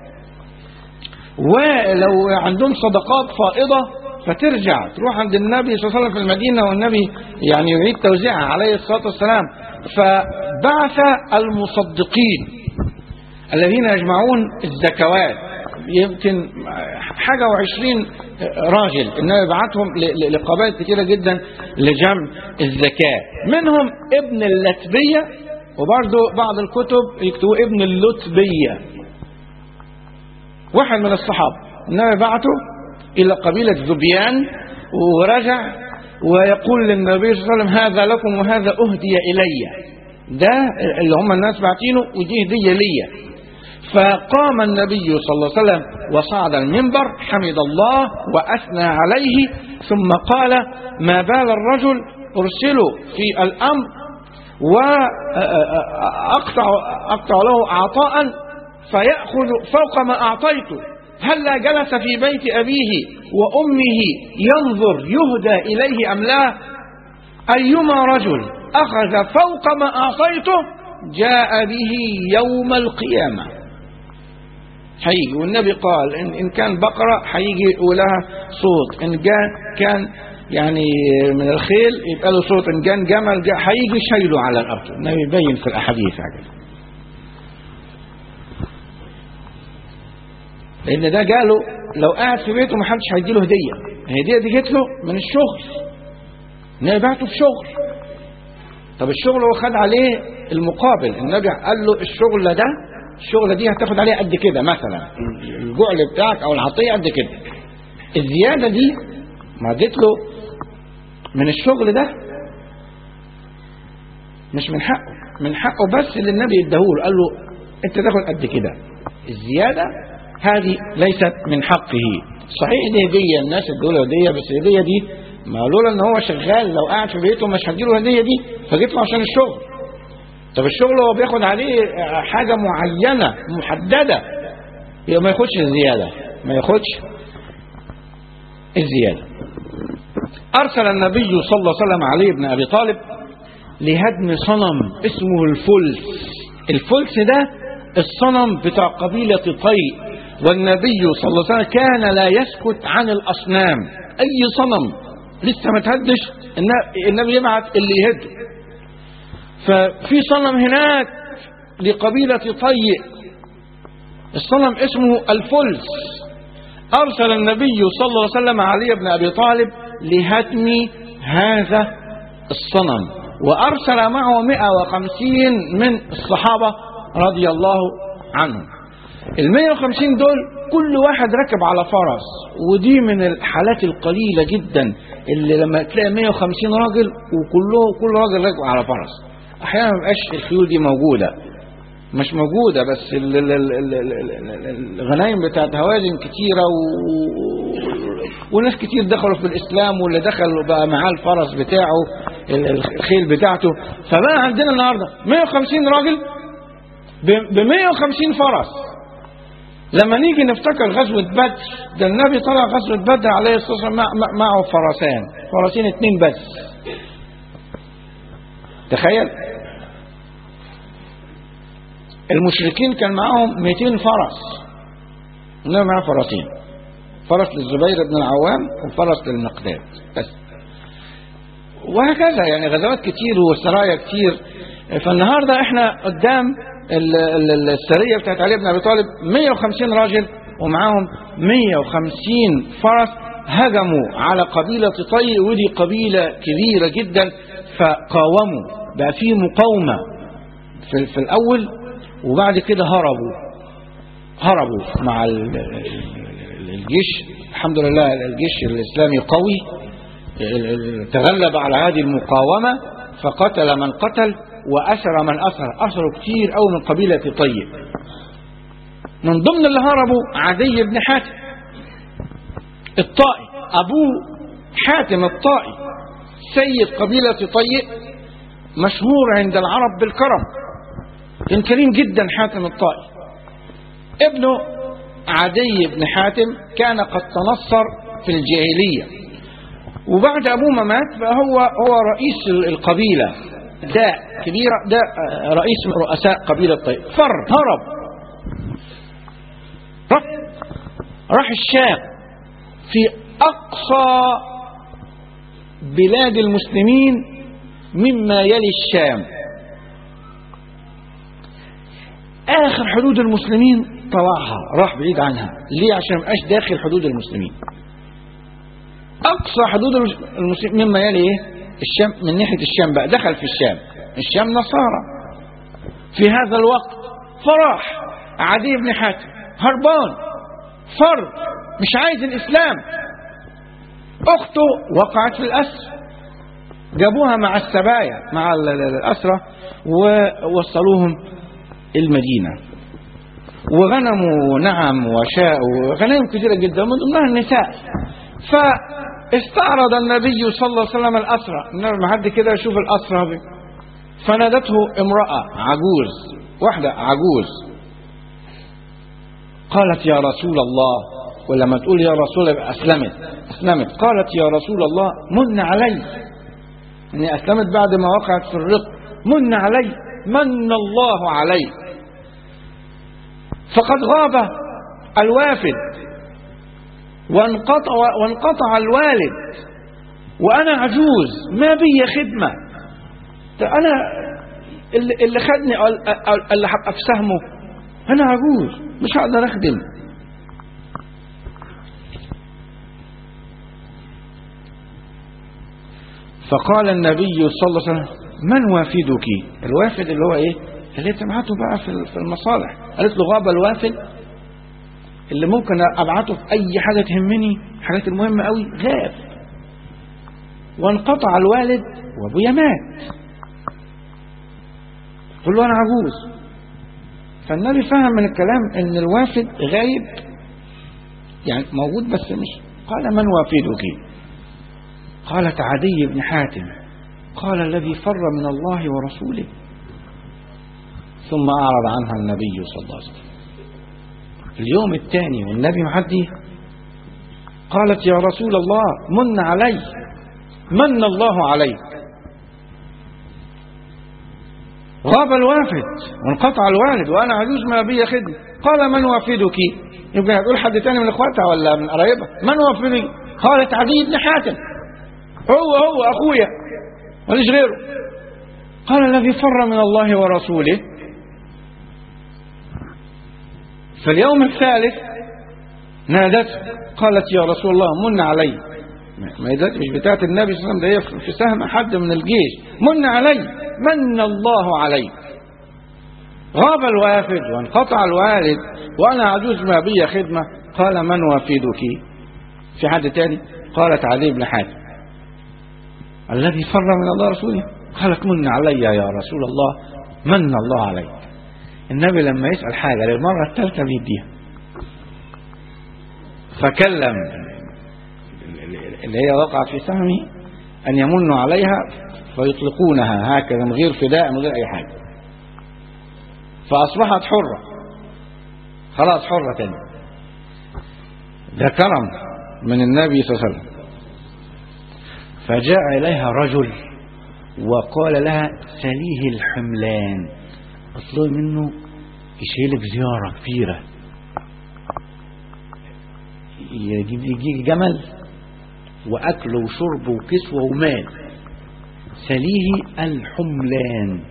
ولو عندهم صدقات فائضة فترجع تروح عند النبي صلى الله عليه وسلم في المدينة والنبي يعني يعيد توزيعها عليه الصلاة والسلام فبعث المصدقين الذين يجمعون الزكوات يمكن حاجة وعشرين راجل إنه يبعثهم لقبائل كثيرة جدا لجمع الزكاة منهم ابن اللتبية وبرضه بعض الكتب يكتبوا ابن اللتبية واحد من الصحابة إنه يبعثه إلى قبيلة ذبيان ورجع ويقول للنبي صلى الله عليه وسلم هذا لكم وهذا أهدي إلي ده اللي هم الناس باعتينه ودي هدية ليا فقام النبي صلى الله عليه وسلم وصعد المنبر حمد الله وأثنى عليه ثم قال ما بال الرجل أرسل في الأمر وأقطع أقطع له عطاء فيأخذ فوق ما أعطيته هلا جلس في بيت أبيه وأمه ينظر يهدى إليه أم لا أيما رجل أخذ فوق ما أعطيته جاء به يوم القيامة هيجي والنبي قال إن, إن كان بقرة هيجي ولها صوت إن كان كان يعني من الخيل يبقى له صوت إن كان جمل هيجي شايله على الأرض النبي يبين في الأحاديث عجل لأن ده جاله لو قاعد في بيته ما حدش هيديله هدية الهدية دي جت له من الشغل النبي بعته في شغل طب الشغل هو خد عليه المقابل النبي قال له الشغل ده الشغلة دي هتاخد عليها قد كده مثلا الجعل بتاعك او العطية قد كده الزيادة دي ما اديت له من الشغل ده مش من حقه من حقه بس اللي النبي اداهوله قال له انت تاخد قد كده الزيادة هذه ليست من حقه صحيح دي هدية الناس ادوا له هدية بس الهدية دي ما لولا ان هو شغال لو قاعد في بيته مش هديله الهدية دي فجيت له عشان الشغل طب الشغل هو بياخد عليه حاجة معينة محددة يبقى ما ياخدش الزيادة ما ياخدش الزيادة أرسل النبي صلى الله عليه وسلم علي بن أبي طالب لهدم صنم اسمه الفلس الفلس ده الصنم بتاع قبيلة طي والنبي صلى الله عليه وسلم كان لا يسكت عن الأصنام أي صنم لسه ما تهدش النبي يبعت اللي يهد ففي صنم هناك لقبيلة طي الصنم اسمه الفلس أرسل النبي صلى الله عليه وسلم علي بن أبي طالب لهدم هذا الصنم وأرسل معه 150 من الصحابة رضي الله عنهم ال 150 دول كل واحد ركب على فرس ودي من الحالات القليلة جدا اللي لما تلاقي 150 راجل وكله كل راجل راكب على فرس احيانا ما بقاش الخيول دي موجوده مش موجوده بس ال ال ال ال ال ال الغنايم بتاعت هوازن كتيره و... وناس كتير دخلوا في الاسلام واللي دخل بقى معاه الفرس بتاعه الخيل بتاعته فبقى عندنا النهارده 150 راجل ب 150 فرس لما نيجي نفتكر غزوة بدر ده النبي طلع غزوة بدر عليه الصلاة والسلام معه فرسان فرسين اتنين بس تخيل المشركين كان معاهم 200 فرس النبي معاه فرسين فرس للزبير بن العوام وفرس للمقداد بس وهكذا يعني غزوات كتير وسرايا كتير فالنهارده احنا قدام السريه بتاعت علي بن ابي طالب 150 راجل ومعاهم 150 فرس هجموا على قبيله طي ودي قبيله كبيره جدا فقاوموا بقى في مقاومه في, في الاول وبعد كده هربوا هربوا مع الجيش الحمد لله الجيش الاسلامي قوي تغلب على هذه المقاومه فقتل من قتل وأسر من أسر أسروا كتير أو من قبيلة طيب من ضمن اللي هربوا عدي بن حاتم الطائي أبوه حاتم الطائي سيد قبيلة طيب مشهور عند العرب بالكرم كان كريم جدا حاتم الطائي ابنه عدي بن حاتم كان قد تنصر في الجاهلية وبعد أبوه ما مات فهو هو رئيس القبيلة ده كبيرة ده رئيس من رؤساء قبيلة طيب فر هرب راح راح الشام في أقصى بلاد المسلمين مما يلي الشام آخر حدود المسلمين طلعها راح بعيد عنها ليه عشان مبقاش داخل حدود المسلمين أقصى حدود المسلمين مما يلي إيه الشام من ناحية الشام بقى دخل في الشام الشام نصارى في هذا الوقت فراح عدي بن حاتم هربان فر مش عايز الإسلام أخته وقعت في الأسر جابوها مع السبايا مع ال- ال- الأسرة ووصلوهم المدينة وغنموا نعم وشاء وغنائم كثيرة جدا من ضمنها النساء فاستعرض النبي صلى الله عليه وسلم الأسرة لما حد كده يشوف الأسرة دي. فنادته امرأة عجوز واحدة عجوز قالت يا رسول الله ولما تقول يا رسول يبقى أسلمت أسلمت قالت يا رسول الله من علي يعني أسلمت بعد ما وقعت في الرق من علي من الله علي فقد غاب الوافد وانقطع, وانقطع الوالد وأنا عجوز ما بي خدمة ده أنا اللي, اللي خدني أو أو- اللي هبقى في سهمه أنا عجوز مش هقدر أخدم فقال النبي صلى الله عليه وسلم من وافدك الوافد اللي هو ايه اللي انت ابعته بقى في في المصالح قالت له غاب الوافد اللي ممكن ابعته في اي حاجه تهمني حاجات المهمه قوي غاب وانقطع الوالد وابويا مات قل له انا عجوز فالنبي فهم من الكلام ان الوافد غايب يعني موجود بس مش قال من وافدك قالت عدي بن حاتم قال الذي فر من الله ورسوله ثم أعرض عنها النبي صلى الله عليه وسلم اليوم الثاني والنبي معدي قالت يا رسول الله من علي من الله عليك غاب الوافد وانقطع الوالد وانا عجوز ما بي خدمه قال من وافدك يبقى هتقول حد تاني من اخواتها ولا من قرايبها من وافدك قالت عدي بن حاتم هو هو اخويا ماليش غيره قال الذي فر من الله ورسوله في اليوم الثالث نادته قالت يا رسول الله من علي ما هي دلوقتي مش بتاعت النبي صلى الله عليه وسلم ده هي في سهم حد من الجيش من علي من الله عليك غاب الوافد وانقطع الوالد وانا عجوز ما بي خدمه قال من وافدك في حد تاني قالت علي بن حاتم الذي فر من الله رسوله قالت من علي يا رسول الله من الله عليك النبي لما يسأل حاجة للمرة الثالثة بيديها فكلم اللي هي وقعت في سهمه أن يمنوا عليها فيطلقونها هكذا من غير فداء من غير أي حاجة فأصبحت حرة خلاص حرة تاني ده كرم من النبي صلى الله عليه وسلم فجاء إليها رجل وقال لها سليه الحملان اطلبي منه يشيلك زيارة كبيرة يجيب يجيب جمل وأكل وشرب وكسوة ومال سليه الحملان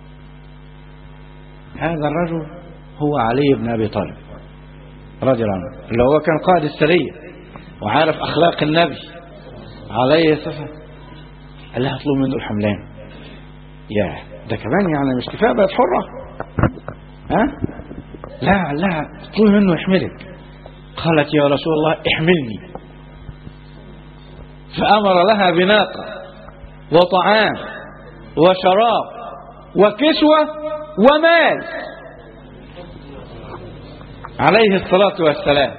هذا الرجل هو علي بن أبي طالب رضي الله عنه اللي هو كان قائد السرية وعارف أخلاق النبي عليه الصلاة والسلام قال لها اطلب منه الحملان يا ده كمان يعني مش كفايه بقت حره ها لا قال لها اطلبي منه يحملك قالت يا رسول الله احملني فامر لها بناقه وطعام وشراب وكسوه ومال عليه الصلاه والسلام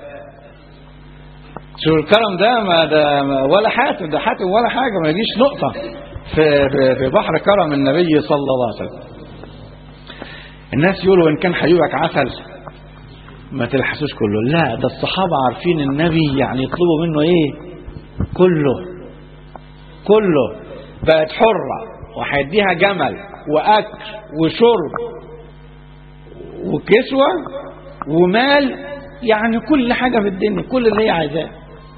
شو الكرم ده ما ده ما ولا حاتم ده حاتم ولا حاجه ما يجيش نقطه في في- في بحر كرم النبي صلى الله عليه وسلم الناس يقولوا ان كان حبيبك عسل ما تلحسوش كله لا ده الصحابه عارفين النبي يعني يطلبوا منه ايه كله كله بقت حره وهيديها جمل واكل وشرب وكسوه ومال يعني كل حاجه في الدنيا كل اللي هي عايزاه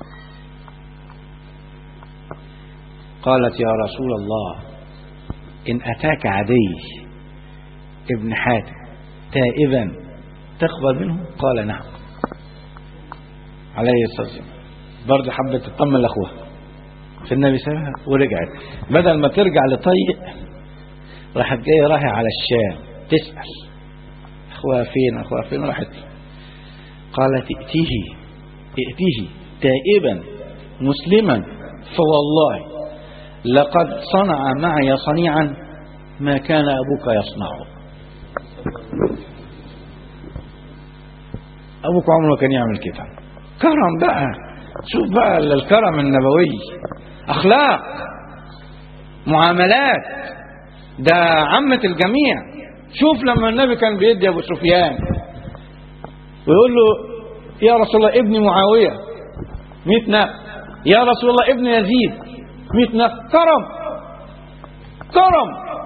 قالت يا رسول الله إن أتاك عدي ابن حاتم تائبا تقبل منه قال نعم عليه الصلاة والسلام برضه حبت تطمن لأخوها في النبي صلى الله عليه وسلم ورجعت بدل ما ترجع لطيق راحت جاية رايحة على الشام تسأل أخوها فين أخوها فين راحت قالت ائتيه ائتيه تائبا مسلما فوالله لقد صنع معي صنيعا ما كان أبوك يصنعه أبوك عمره كان يعمل كده كرم بقى شوف بقى الكرم النبوي أخلاق معاملات ده عامة الجميع شوف لما النبي كان بيدي أبو سفيان ويقول له يا رسول الله ابني معاوية مئة نقل يا رسول الله ابن يزيد مئة نقل كرم كرم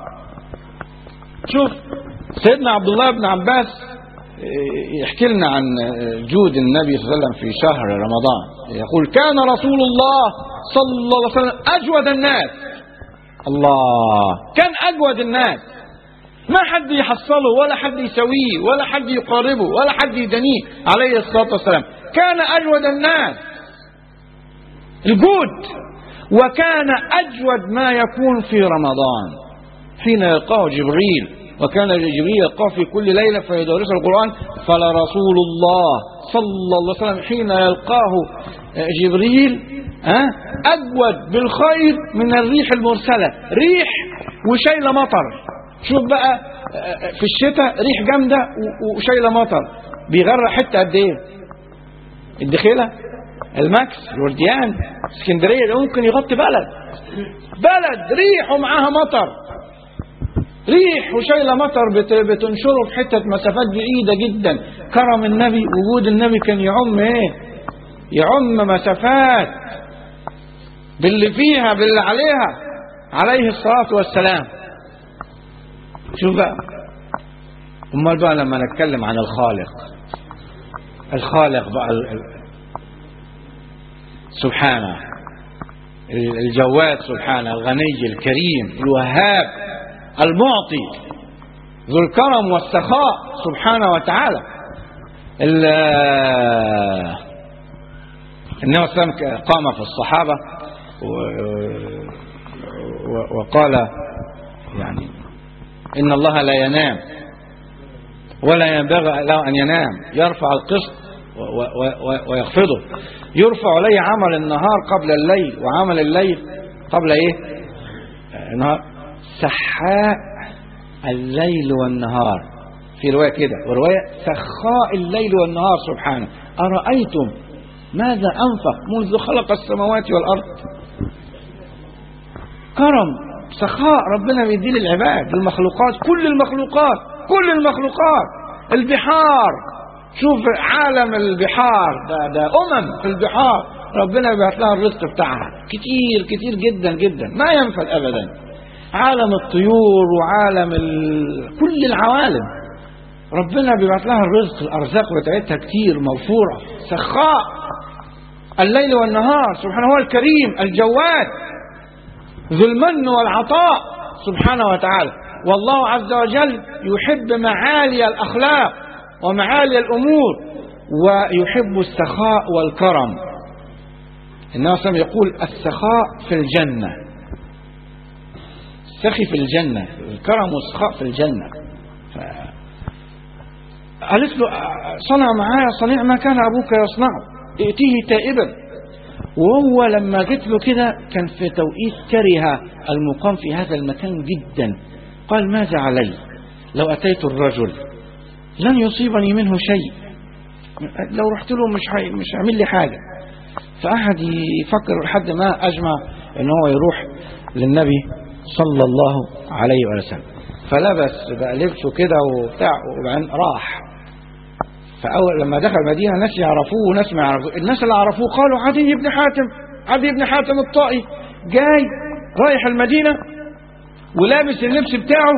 شوف سيدنا عبد الله بن عباس يحكي لنا عن جود النبي صلى الله عليه وسلم في شهر رمضان يقول كان رسول الله صلى الله عليه وسلم أجود الناس الله كان أجود الناس ما حد يحصله ولا حد يسويه ولا حد يقاربه ولا حد يدنيه عليه الصلاة والسلام كان أجود الناس الجود وكان أجود ما يكون في رمضان حين يلقاه جبريل وكان جبريل يلقاه في كل ليلة فيدرس القرآن فلرسول الله صلى الله عليه وسلم حين يلقاه جبريل ها أجود بالخير من الريح المرسلة ريح وشايلة مطر شوف بقى في الشتاء ريح جامدة وشايلة مطر بيغرق حتة قد ايه الدخيلة الماكس الورديان اسكندرية ده ممكن يغطي بلد بلد ريح ومعاها مطر ريح وشايله مطر بتنشره في حته مسافات بعيده جدا كرم النبي وجود النبي كان يعم ايه يعم مسافات باللي فيها باللي عليها عليه الصلاه والسلام شوف بقى امال بقى لما نتكلم عن الخالق الخالق بقى سبحانه الجواد سبحانه الغني الكريم الوهاب المعطي ذو الكرم والسخاء سبحانه وتعالى النبي صلى الله عليه وسلم قام في الصحابة وقال يعني إن الله لا ينام ولا ينبغي له أن ينام يرفع القسط ويخفضه يرفع إليه عمل النهار قبل الليل وعمل الليل قبل إيه النهار سحاء الليل والنهار في رواية كده ورواية سخاء الليل والنهار سبحانه أرأيتم ماذا أنفق منذ خلق السماوات والأرض كرم سخاء ربنا بيديه للعباد المخلوقات كل المخلوقات كل المخلوقات البحار شوف عالم البحار ده, ده أمم في البحار ربنا بيبعت لها الرزق بتاعها كتير كتير جدا جدا ما ينفد أبدا عالم الطيور وعالم ال... كل العوالم ربنا بيبعت لها الرزق الارزاق بتاعتها كتير موفوره سخاء الليل والنهار سبحانه هو الكريم الجواد ذو المن والعطاء سبحانه وتعالى والله عز وجل يحب معالي الاخلاق ومعالي الامور ويحب السخاء والكرم النبي صلى الله عليه وسلم يقول السخاء في الجنه السخي في الجنة الكرم والسخاء في الجنة ف... قالت له صنع معايا صنيع ما كان أبوك يصنعه ائتيه تائبا وهو لما جت له كده كان في توقيت كره المقام في هذا المكان جدا قال ماذا علي لو أتيت الرجل لن يصيبني منه شيء لو رحت له مش حي... مش هيعمل لي حاجة فقعد يفكر لحد ما أجمع ان هو يروح للنبي صلى الله عليه وسلم فلبس بقى لبسه كده وبتاع وبعدين راح فأول لما دخل المدينة ناس يعرفوه وناس ما يعرفوه الناس اللي عرفوه قالوا عدي بن حاتم عدي بن حاتم الطائي جاي رايح المدينة ولابس اللبس بتاعه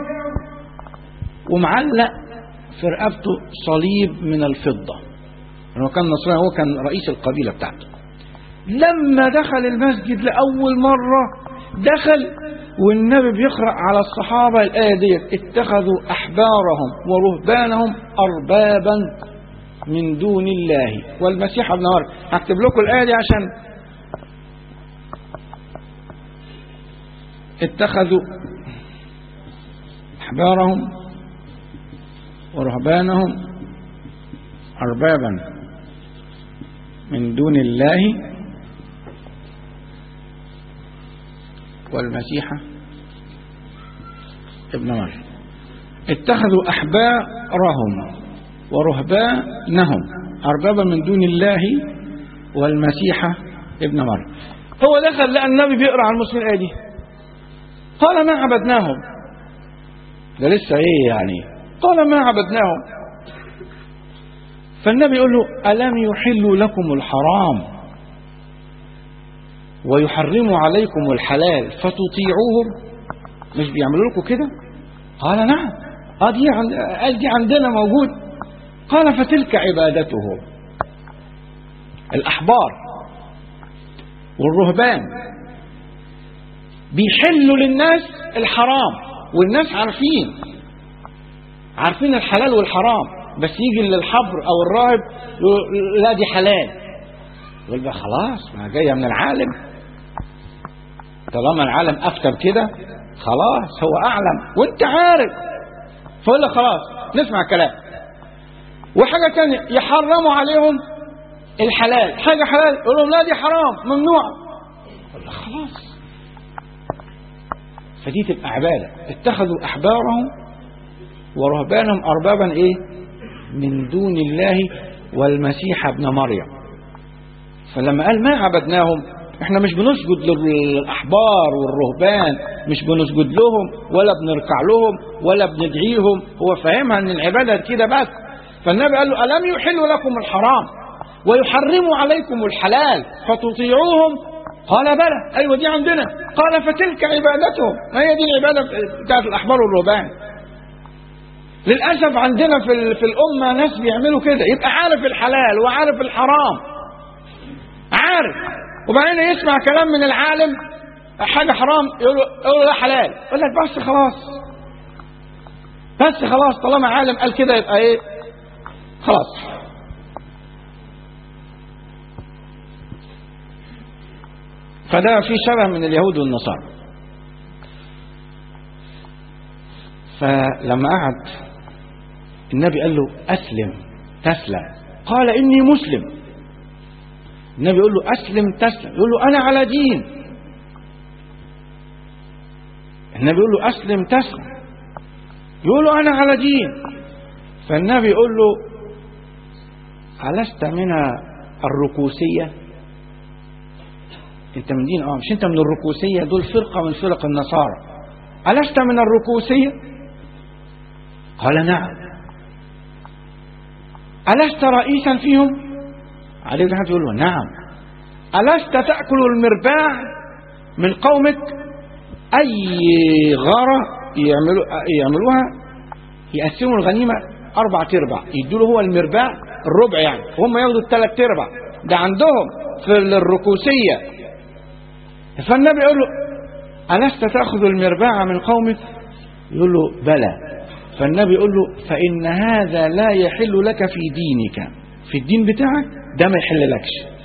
ومعلق في رقبته صليب من الفضة هو كان نصراني هو كان رئيس القبيلة بتاعته لما دخل المسجد لأول مرة دخل والنبي بيقرأ على الصحابة الآية ديت اتخذوا أحبارهم ورهبانهم أربابا من دون الله والمسيح ابن مريم هكتب لكم الآية دي عشان اتخذوا أحبارهم ورهبانهم أربابا من دون الله والمسيح ابن مريم اتخذوا أحبارهم ورهبانهم أربابا من دون الله والمسيح ابن مريم هو دخل لقى النبي بيقرأ على المسلمين الآية دي قال ما عبدناهم ده لسه ايه يعني قال ما عبدناهم فالنبي يقول له ألم يحلوا لكم الحرام ويحرموا عليكم الحلال فتطيعوهم مش بيعملوا لكم كده قال نعم اه دي عند... قال دي عندنا موجود قال فتلك عبادتهم الأحبار والرهبان بيحلوا للناس الحرام والناس عارفين عارفين الحلال والحرام بس يجي للحبر او الراهب يقول لا دي حلال يقول بقى خلاص ما جايه من العالم طالما العالم افتى بكده خلاص هو اعلم وانت عارف فيقول لك خلاص نسمع كلام وحاجه ثانيه يحرموا عليهم الحلال حاجه حلال يقول لهم لا دي حرام ممنوع يقول لك خلاص فدي تبقى عبادة اتخذوا أحبارهم ورهبانهم أربابا إيه من دون الله والمسيح ابن مريم فلما قال ما عبدناهم احنا مش بنسجد للأحبار والرهبان مش بنسجد لهم ولا بنركع لهم ولا بندعيهم هو فاهمها ان العبادة كده بس فالنبي قال له ألم يحلوا لكم الحرام ويحرموا عليكم الحلال فتطيعوهم قال بلى ايوه دي عندنا قال فتلك عبادتهم ما هي دي العباده بتاعت الاحبار والرهبان للاسف عندنا في في الامه ناس بيعملوا كده يبقى عارف الحلال وعارف الحرام عارف وبعدين يسمع كلام من العالم حاجه حرام يقول له يقول له لا حلال يقول لك بس خلاص بس خلاص طالما عالم قال كده يبقى ايه خلاص فده في شبه من اليهود والنصارى فلما قعد النبي قال له أسلم تسلم قال إني مسلم النبي يقول له أسلم تسلم يقول له أنا على دين النبي يقول له أسلم تسلم يقول له أنا على دين فالنبي يقول له ألست من الركوسية انت من دين اه مش انت من الركوسية دول فرقة من فرق النصارى ألست من الركوسية قال نعم ألست رئيسا فيهم علي بن حاتم يقول له نعم ألست تأكل المرباع من قومك أي غارة يعملوا يعملوها يقسموا الغنيمة أربع تربع يدوا له هو المرباع الربع يعني وهم ياخدوا الثلاث تربع ده عندهم في الركوسية فالنبي يقول له ألست تأخذ المرباع من قومك يقول له بلى فالنبي يقول له فإن هذا لا يحل لك في دينك في الدين بتاعك ده ما يحل لكش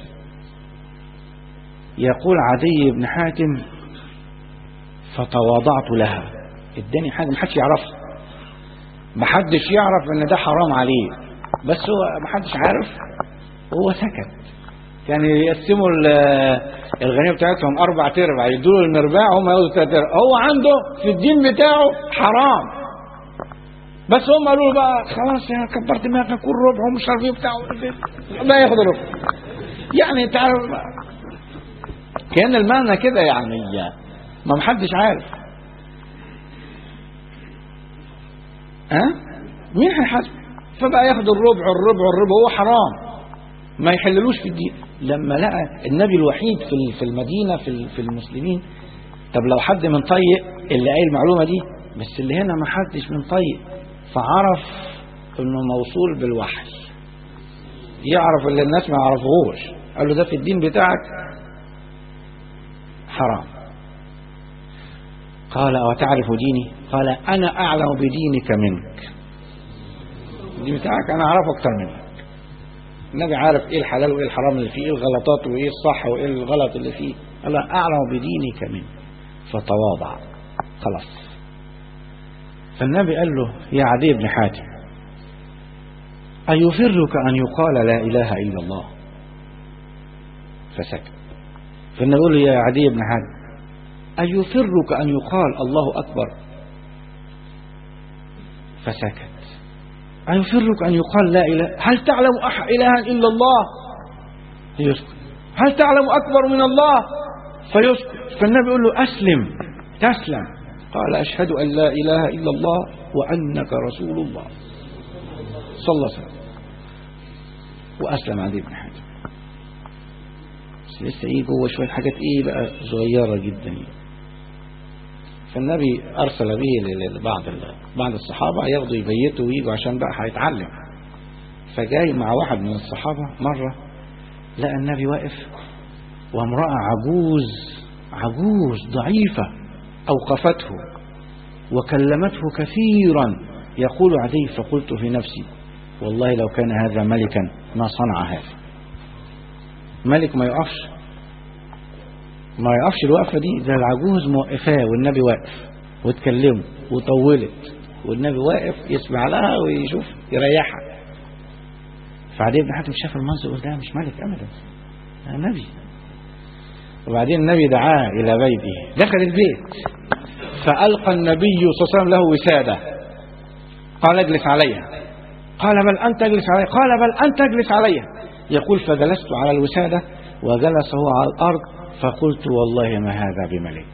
يقول عدي بن حاتم فتواضعت لها اداني حاجة محدش يعرفها محدش يعرف ان ده حرام عليه بس هو محدش عارف هو سكت كان يقسموا الغنيمه بتاعتهم اربع تربع يدوا له المرباع هم ياخدوا ثلاث تربع هو عنده في الدين بتاعه حرام بس هم قالوا له بقى خلاص يا كبر دماغك كل ربع ومش عارف ايه بتاعه ده ياخد ربع يعني انت عارف كان المعنى كده يعني ما محدش عارف ها أه؟ مين هيحاسب فبقى ياخد الربع الربع الربع هو حرام ما يحللوش في الدين لما لقى النبي الوحيد في في المدينه في في المسلمين طب لو حد من طيق اللي قايل المعلومه دي بس اللي هنا ما حدش من طيق فعرف انه موصول بالوحي يعرف اللي الناس ما يعرفوهوش قال له ده في الدين بتاعك حرام قال وتعرف ديني قال انا اعلم بدينك منك الدين بتاعك انا اعرفه اكتر منك النبي عارف ايه الحلال وايه الحرام اللي فيه ايه الغلطات وايه الصح وايه الغلط اللي فيه قال اعلم بدينك منك فتواضع خلاص فالنبي قال له يا عدي بن حاتم أيفرك أن يقال لا إله إلا الله فسكت فالنبي يقول له يا عدي بن حاتم أيسرك أن يقال الله أكبر فسكت أيسرك أن يقال لا إله هل تعلم أح إلها إلا الله يسكت هل تعلم أكبر من الله فيسكت فالنبي يقول له أسلم تسلم قال أشهد أن لا إله إلا الله وأنك رسول الله صلى الله عليه وسلم وأسلم عدي بن حاتم بس لسه إيه جوه شوية حاجات إيه بقى صغيرة جدا فالنبي أرسل به لبعض بعض الصحابة ياخدوا يبيتوا ويجوا عشان بقى هيتعلم فجاي مع واحد من الصحابة مرة لقى النبي واقف وامرأة عجوز عجوز ضعيفة أوقفته وكلمته كثيرا يقول عدي فقلت في نفسي والله لو كان هذا ملكا ما صنع هذا ملك ما يقفش ما يقفش الوقفة دي ده العجوز موقفاه والنبي واقف وتكلمه وطولت والنبي واقف يسمع لها ويشوف يريحها فعدي بن حاتم شاف المنظر ده مش ملك ابدا ده نبي وبعدين النبي دعاه الى بيته دخل البيت فالقى النبي صلى الله عليه وسلم له وساده قال اجلس عليها قال بل انت اجلس عليها قال بل انت اجلس عليها يقول فجلست على الوساده وجلس هو على الارض فقلت والله ما هذا بملك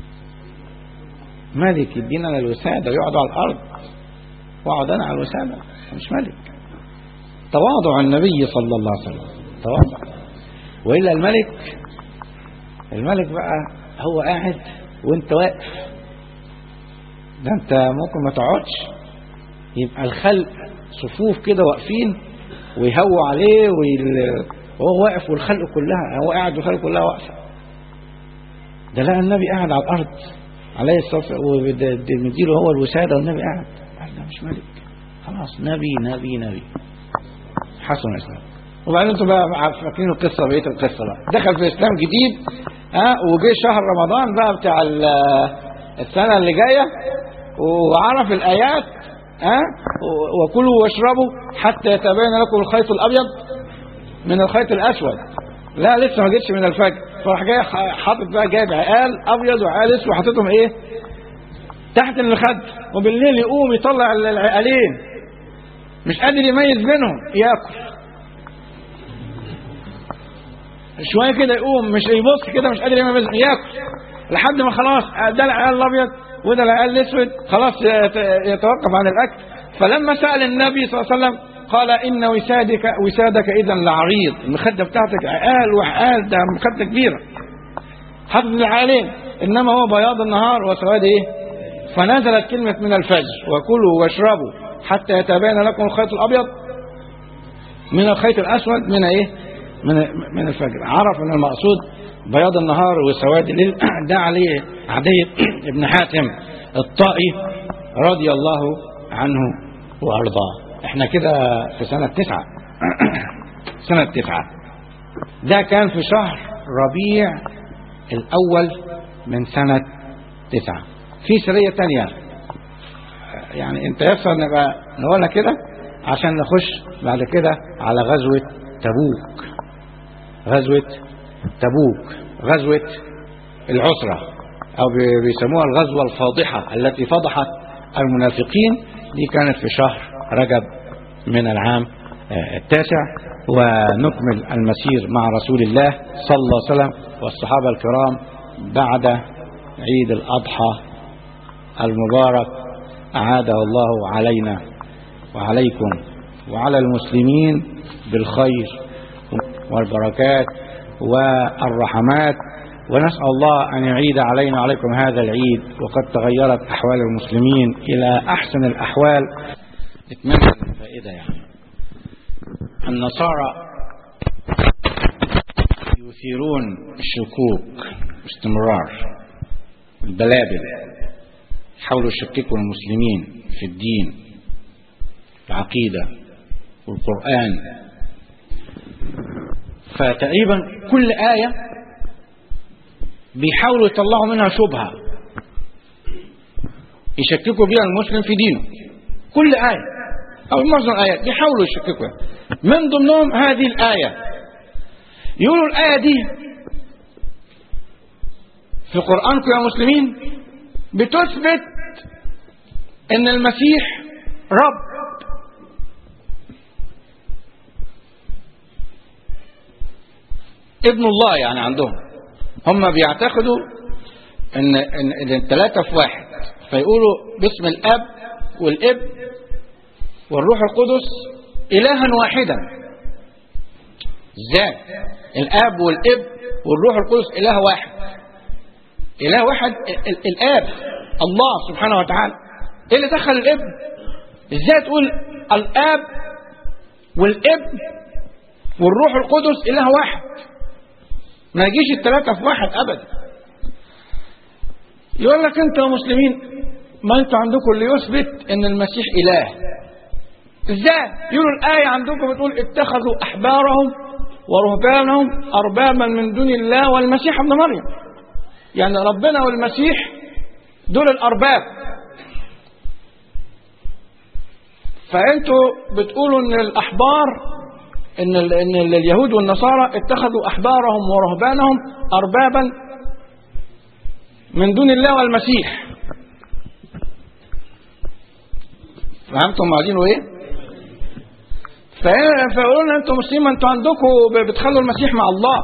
ملك يدينا الوساده ويقعد على الارض واقعد انا على الوساده مش ملك تواضع النبي صلى الله عليه وسلم تواضع والا الملك الملك بقى هو قاعد وانت واقف ده انت ممكن ما تقعدش يبقى الخلق صفوف كده واقفين ويهووا عليه ويل... وهو واقف والخلق كلها هو قاعد والخلق كلها واقفه ده لقى النبي قاعد على الارض عليه الصلاه والسلام ومديله هو الوساده والنبي قاعد قال ده مش ملك خلاص نبي نبي نبي حسن الاسلام وبعدين انتوا بقى فاكرين القصه بقيه القصه بقى دخل في الاسلام جديد ها وجه شهر رمضان بقى بتاع السنه اللي جايه وعرف الايات ها وكلوا واشربوا حتى يتبين لكم الخيط الابيض من الخيط الاسود لا لسه ما جتش من الفجر فراح جاي حاطط بقى جايب عقال ابيض وعقال اسود وحاططهم ايه تحت المخد وبالليل يقوم يطلع العقالين مش قادر يميز بينهم ياكل شويه كده يقوم مش يبص كده مش قادر يميز ياكل لحد ما خلاص ده العقال الابيض وده العقال الاسود خلاص يتوقف عن الاكل فلما سال النبي صلى الله عليه وسلم قال ان وسادك وسادك اذا لعريض المخده بتاعتك عقال وعقال ده مخده كبيره حافظ العقالين انما هو بياض النهار وسواد ايه فنزلت كلمه من الفجر وكلوا واشربوا حتى يتبين لكم الخيط الابيض من الخيط الاسود من ايه من من الفجر عرف ان المقصود بياض النهار وسواد الليل ده عليه عدي بن حاتم الطائي رضي الله عنه وارضاه احنا كده في سنة تسعة سنة تسعة ده كان في شهر ربيع الأول من سنة تسعة في سرية تانية يعني انت يسر نبقى نقولها كده عشان نخش بعد كده على غزوة تبوك غزوة تبوك غزوة العسرة أو بيسموها الغزوة الفاضحة التي فضحت المنافقين دي كانت في شهر رجب من العام التاسع ونكمل المسير مع رسول الله صلى الله عليه وسلم والصحابة الكرام بعد عيد الأضحى المبارك أعاده الله علينا وعليكم وعلى المسلمين بالخير والبركات والرحمات ونسأل الله أن يعيد علينا وعليكم هذا العيد وقد تغيرت أحوال المسلمين إلى أحسن الأحوال اتمنى الفائدة يعني النصارى يثيرون الشكوك باستمرار البلابل حاولوا يشككوا المسلمين في الدين العقيدة والقرآن فتقريبا كل آية بيحاولوا يطلعوا منها شبهة يشككوا بها المسلم في دينه كل آية أو معظم الآيات بيحاولوا يشككوا من ضمنهم هذه الآية يقولوا الآية دي في قرآنكم يا مسلمين بتثبت ان المسيح رب ابن الله يعني عندهم هم بيعتقدوا ان ان, إن الثلاثه في واحد فيقولوا باسم الاب والابن والروح القدس الها واحدا ازاي الاب والابن والروح القدس اله واحد اله واحد ال- ال- الاب الله سبحانه وتعالى ايه اللي دخل الابن ازاي تقول الاب والابن والروح القدس اله واحد ما يجيش الثلاثة في واحد أبدا يقول لك أنتوا يا مسلمين ما أنتوا عندكم اللي يثبت أن المسيح إله إزاي؟ يقولوا الآية عندكم بتقول اتخذوا أحبارهم ورهبانهم أربابا من دون الله والمسيح ابن مريم يعني ربنا والمسيح دول الأرباب فأنتوا بتقولوا أن الأحبار ان ال- ان ال- اليهود والنصارى اتخذوا احبارهم ورهبانهم اربابا من دون الله والمسيح فهمتم عايزينه ايه فهي- فيقولوا لنا انتم مسلمين ما انتوا عندكم ب- بتخلوا المسيح مع الله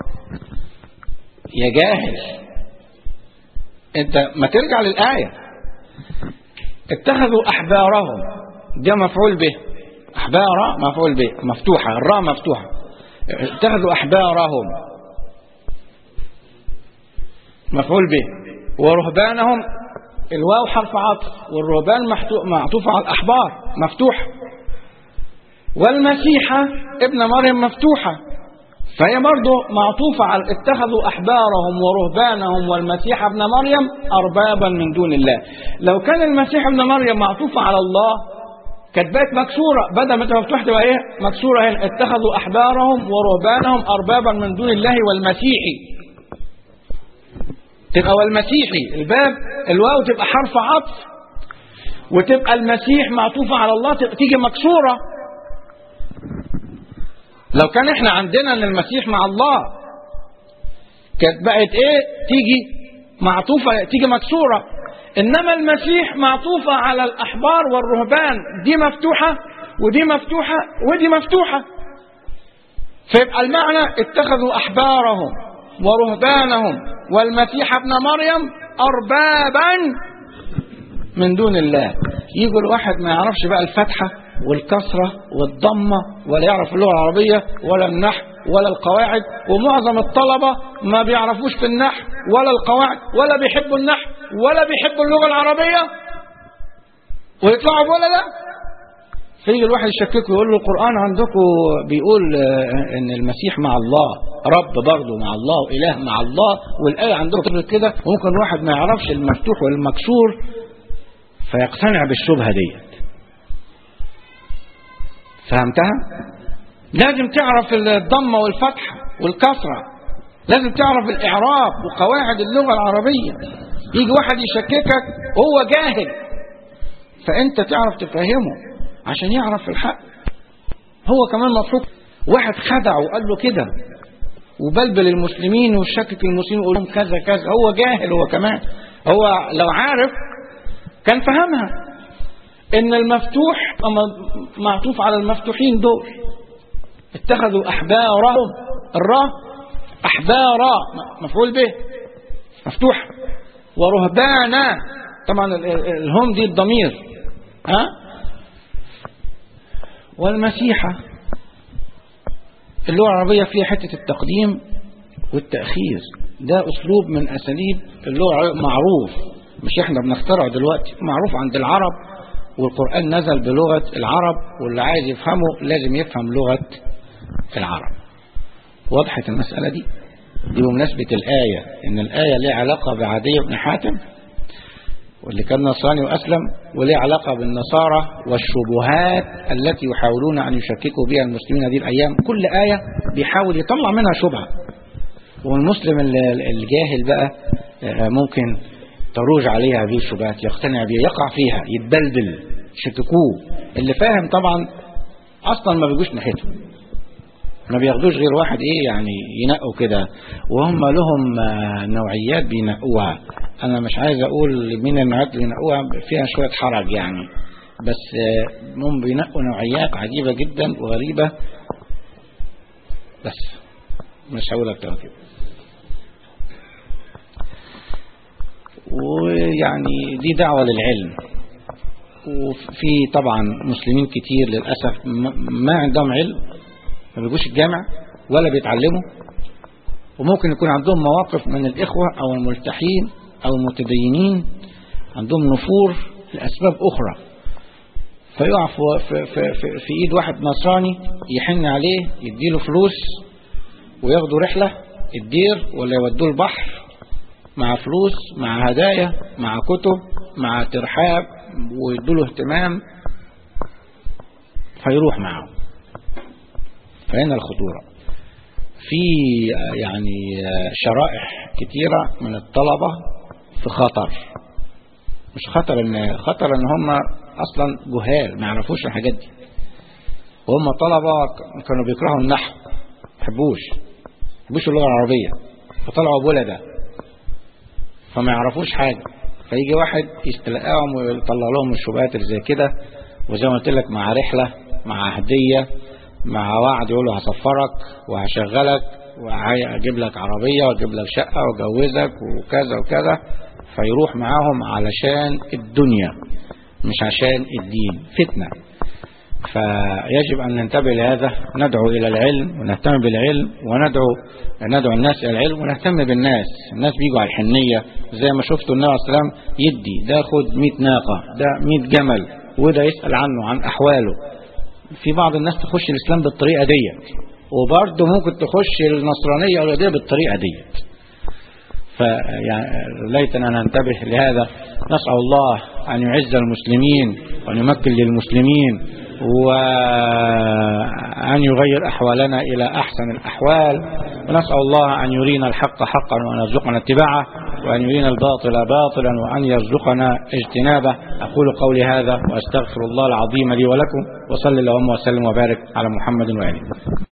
يا جاهل انت ما ترجع للايه اتخذوا احبارهم ده مفعول به أحبار مفعول به مفتوحة الراء مفتوحة اتخذوا أحبارهم مفعول به ورهبانهم الواو حرف عطف والرهبان محتو- معطوف على الأحبار مفتوح والمسيحة ابن مريم مفتوحة فهي برضه معطوفة على اتخذوا أحبارهم ورهبانهم والمسيح ابن مريم أربابا من دون الله لو كان المسيح ابن مريم معطوفة على الله كانت بقت مكسورة بدل ما تبقى مفتوحة تبقى ايه مكسورة هنا اتخذوا أحبارهم ورهبانهم أربابا من دون الله والمسيحي تبقى والمسيحي الباب الواو تبقى حرف عطف وتبقى المسيح معطوفة على الله تبقى تيجي مكسورة لو كان احنا عندنا ان المسيح مع الله كانت بقت ايه تيجي معطوفة تيجي مكسورة انما المسيح معطوفة على الاحبار والرهبان دي مفتوحة ودي مفتوحة ودي مفتوحة فيبقى المعنى اتخذوا احبارهم ورهبانهم والمسيح ابن مريم اربابا من دون الله يجي الواحد ما يعرفش بقى الفتحة والكسرة والضمة ولا يعرف اللغة العربية ولا النحو ولا القواعد ومعظم الطلبة ما بيعرفوش في النحو ولا القواعد ولا بيحبوا النحو ولا بيحبوا اللغة العربية ويطلعوا ولا لا فيجي الواحد يشككه يقول له القرآن عندكم بيقول آه، ان المسيح مع الله رب برضه مع الله وإله مع الله والآية عندكم بتقول كده وممكن الواحد ما يعرفش المفتوح والمكسور فيقتنع بالشبهة ديت فهمتها؟ لازم تعرف الضمة والفتحة والكسرة لازم تعرف الإعراب وقواعد اللغة العربية يجي واحد يشككك وهو جاهل فأنت تعرف تفهمه عشان يعرف الحق هو كمان مضحوك واحد خدعه وقال له كده وبلبل المسلمين وشكك المسلمين ويقول لهم كذا كذا هو جاهل هو كمان هو لو عارف كان فهمها ان المفتوح م- معطوف على المفتوحين دول اتخذوا احبارهم الراء احبارا م- مفعول به مفتوح ورهبانا طبعا ال- ال- الهم دي الضمير ها والمسيحة اللغة العربية فيها حتة التقديم والتأخير ده أسلوب من أساليب اللغة العربية معروف مش احنا بنخترعه دلوقتي معروف عند العرب والقرآن نزل بلغة العرب واللي عايز يفهمه لازم يفهم لغة العرب وضحت المسألة دي دي بمناسبة الآية إن الآية ليها علاقة بعدي بن حاتم واللي كان نصراني وأسلم وليه علاقة بالنصارى والشبهات التي يحاولون أن يشككوا بها المسلمين هذه الأيام كل آية بيحاول يطلع منها شبهة والمسلم ال- الجاهل بقى آه، ممكن تروج عليها هذه الشبهات يقتنع بها يقع فيها يتبلبل يشككوه اللي فاهم طبعا أصلا ما بيجوش ناحيته ما بياخدوش غير واحد ايه يعني ينقوا كده وهم لهم آه، نوعيات بينقوها انا مش عايز اقول مين النوعيات اللي بينقوها فيها شويه حرج يعني بس آه، هم بينقوا نوعيات عجيبه جدا وغريبه بس مش هقول اكتر من كده ويعني دي دعوه للعلم وفي طبعا مسلمين كتير للاسف م- ما عندهم علم ما بيجوش الجامع ولا بيتعلموا وممكن يكون عندهم مواقف من الإخوة أو الملتحين أو المتدينين عندهم نفور لأسباب أخرى فيقع في, في, في, في, في إيد واحد نصراني يحن عليه يديله فلوس وياخدوا رحلة الدير ولا يودوه البحر مع فلوس مع هدايا مع كتب مع ترحاب ويدوله اهتمام فيروح معه فهنا الخطورة في يعني شرائح كتيرة من الطلبة في خطر مش خطر ان خطر ان هم اصلا جهال ما يعرفوش الحاجات دي وهم طلبة كانوا بيكرهوا النحو ما يحبوش ما يحبوش اللغة العربية فطلعوا بلدة فما يعرفوش حاجة فيجي واحد يستلقاهم ويطلع لهم الشبهات اللي زي كده وزي ما قلت لك مع رحلة مع هدية مع وعد يقول له هسفرك وهشغلك وهجيب لك عربية واجيب لك شقة واجوزك وكذا وكذا فيروح معاهم علشان الدنيا مش عشان الدين فتنة فيجب أن ننتبه لهذا ندعو إلى العلم ونهتم بالعلم وندعو ندعو الناس إلى العلم ونهتم بالناس الناس بيجوا على الحنية زي ما شفتوا النبي عليه الصلاة والسلام يدي ده خد 100 ناقة ده 100 جمل وده يسأل عنه عن أحواله في بعض الناس تخش الإسلام بالطريقة ديت وبرضه ممكن تخش النصرانية أو اليهودية بالطريقة ديت فيعني ليتنا ننتبه لهذا نسأل الله أن يعز المسلمين وأن يمكن للمسلمين وأن يغير أحوالنا إلى أحسن الأحوال ونسأل الله أن يرينا الحق حقا وأن يرزقنا اتباعه وأن يرينا الباطل باطلا وأن يرزقنا اجتنابه أقول قولي هذا وأستغفر الله العظيم لي ولكم وصلى اللهم وسلم وبارك على محمد وآله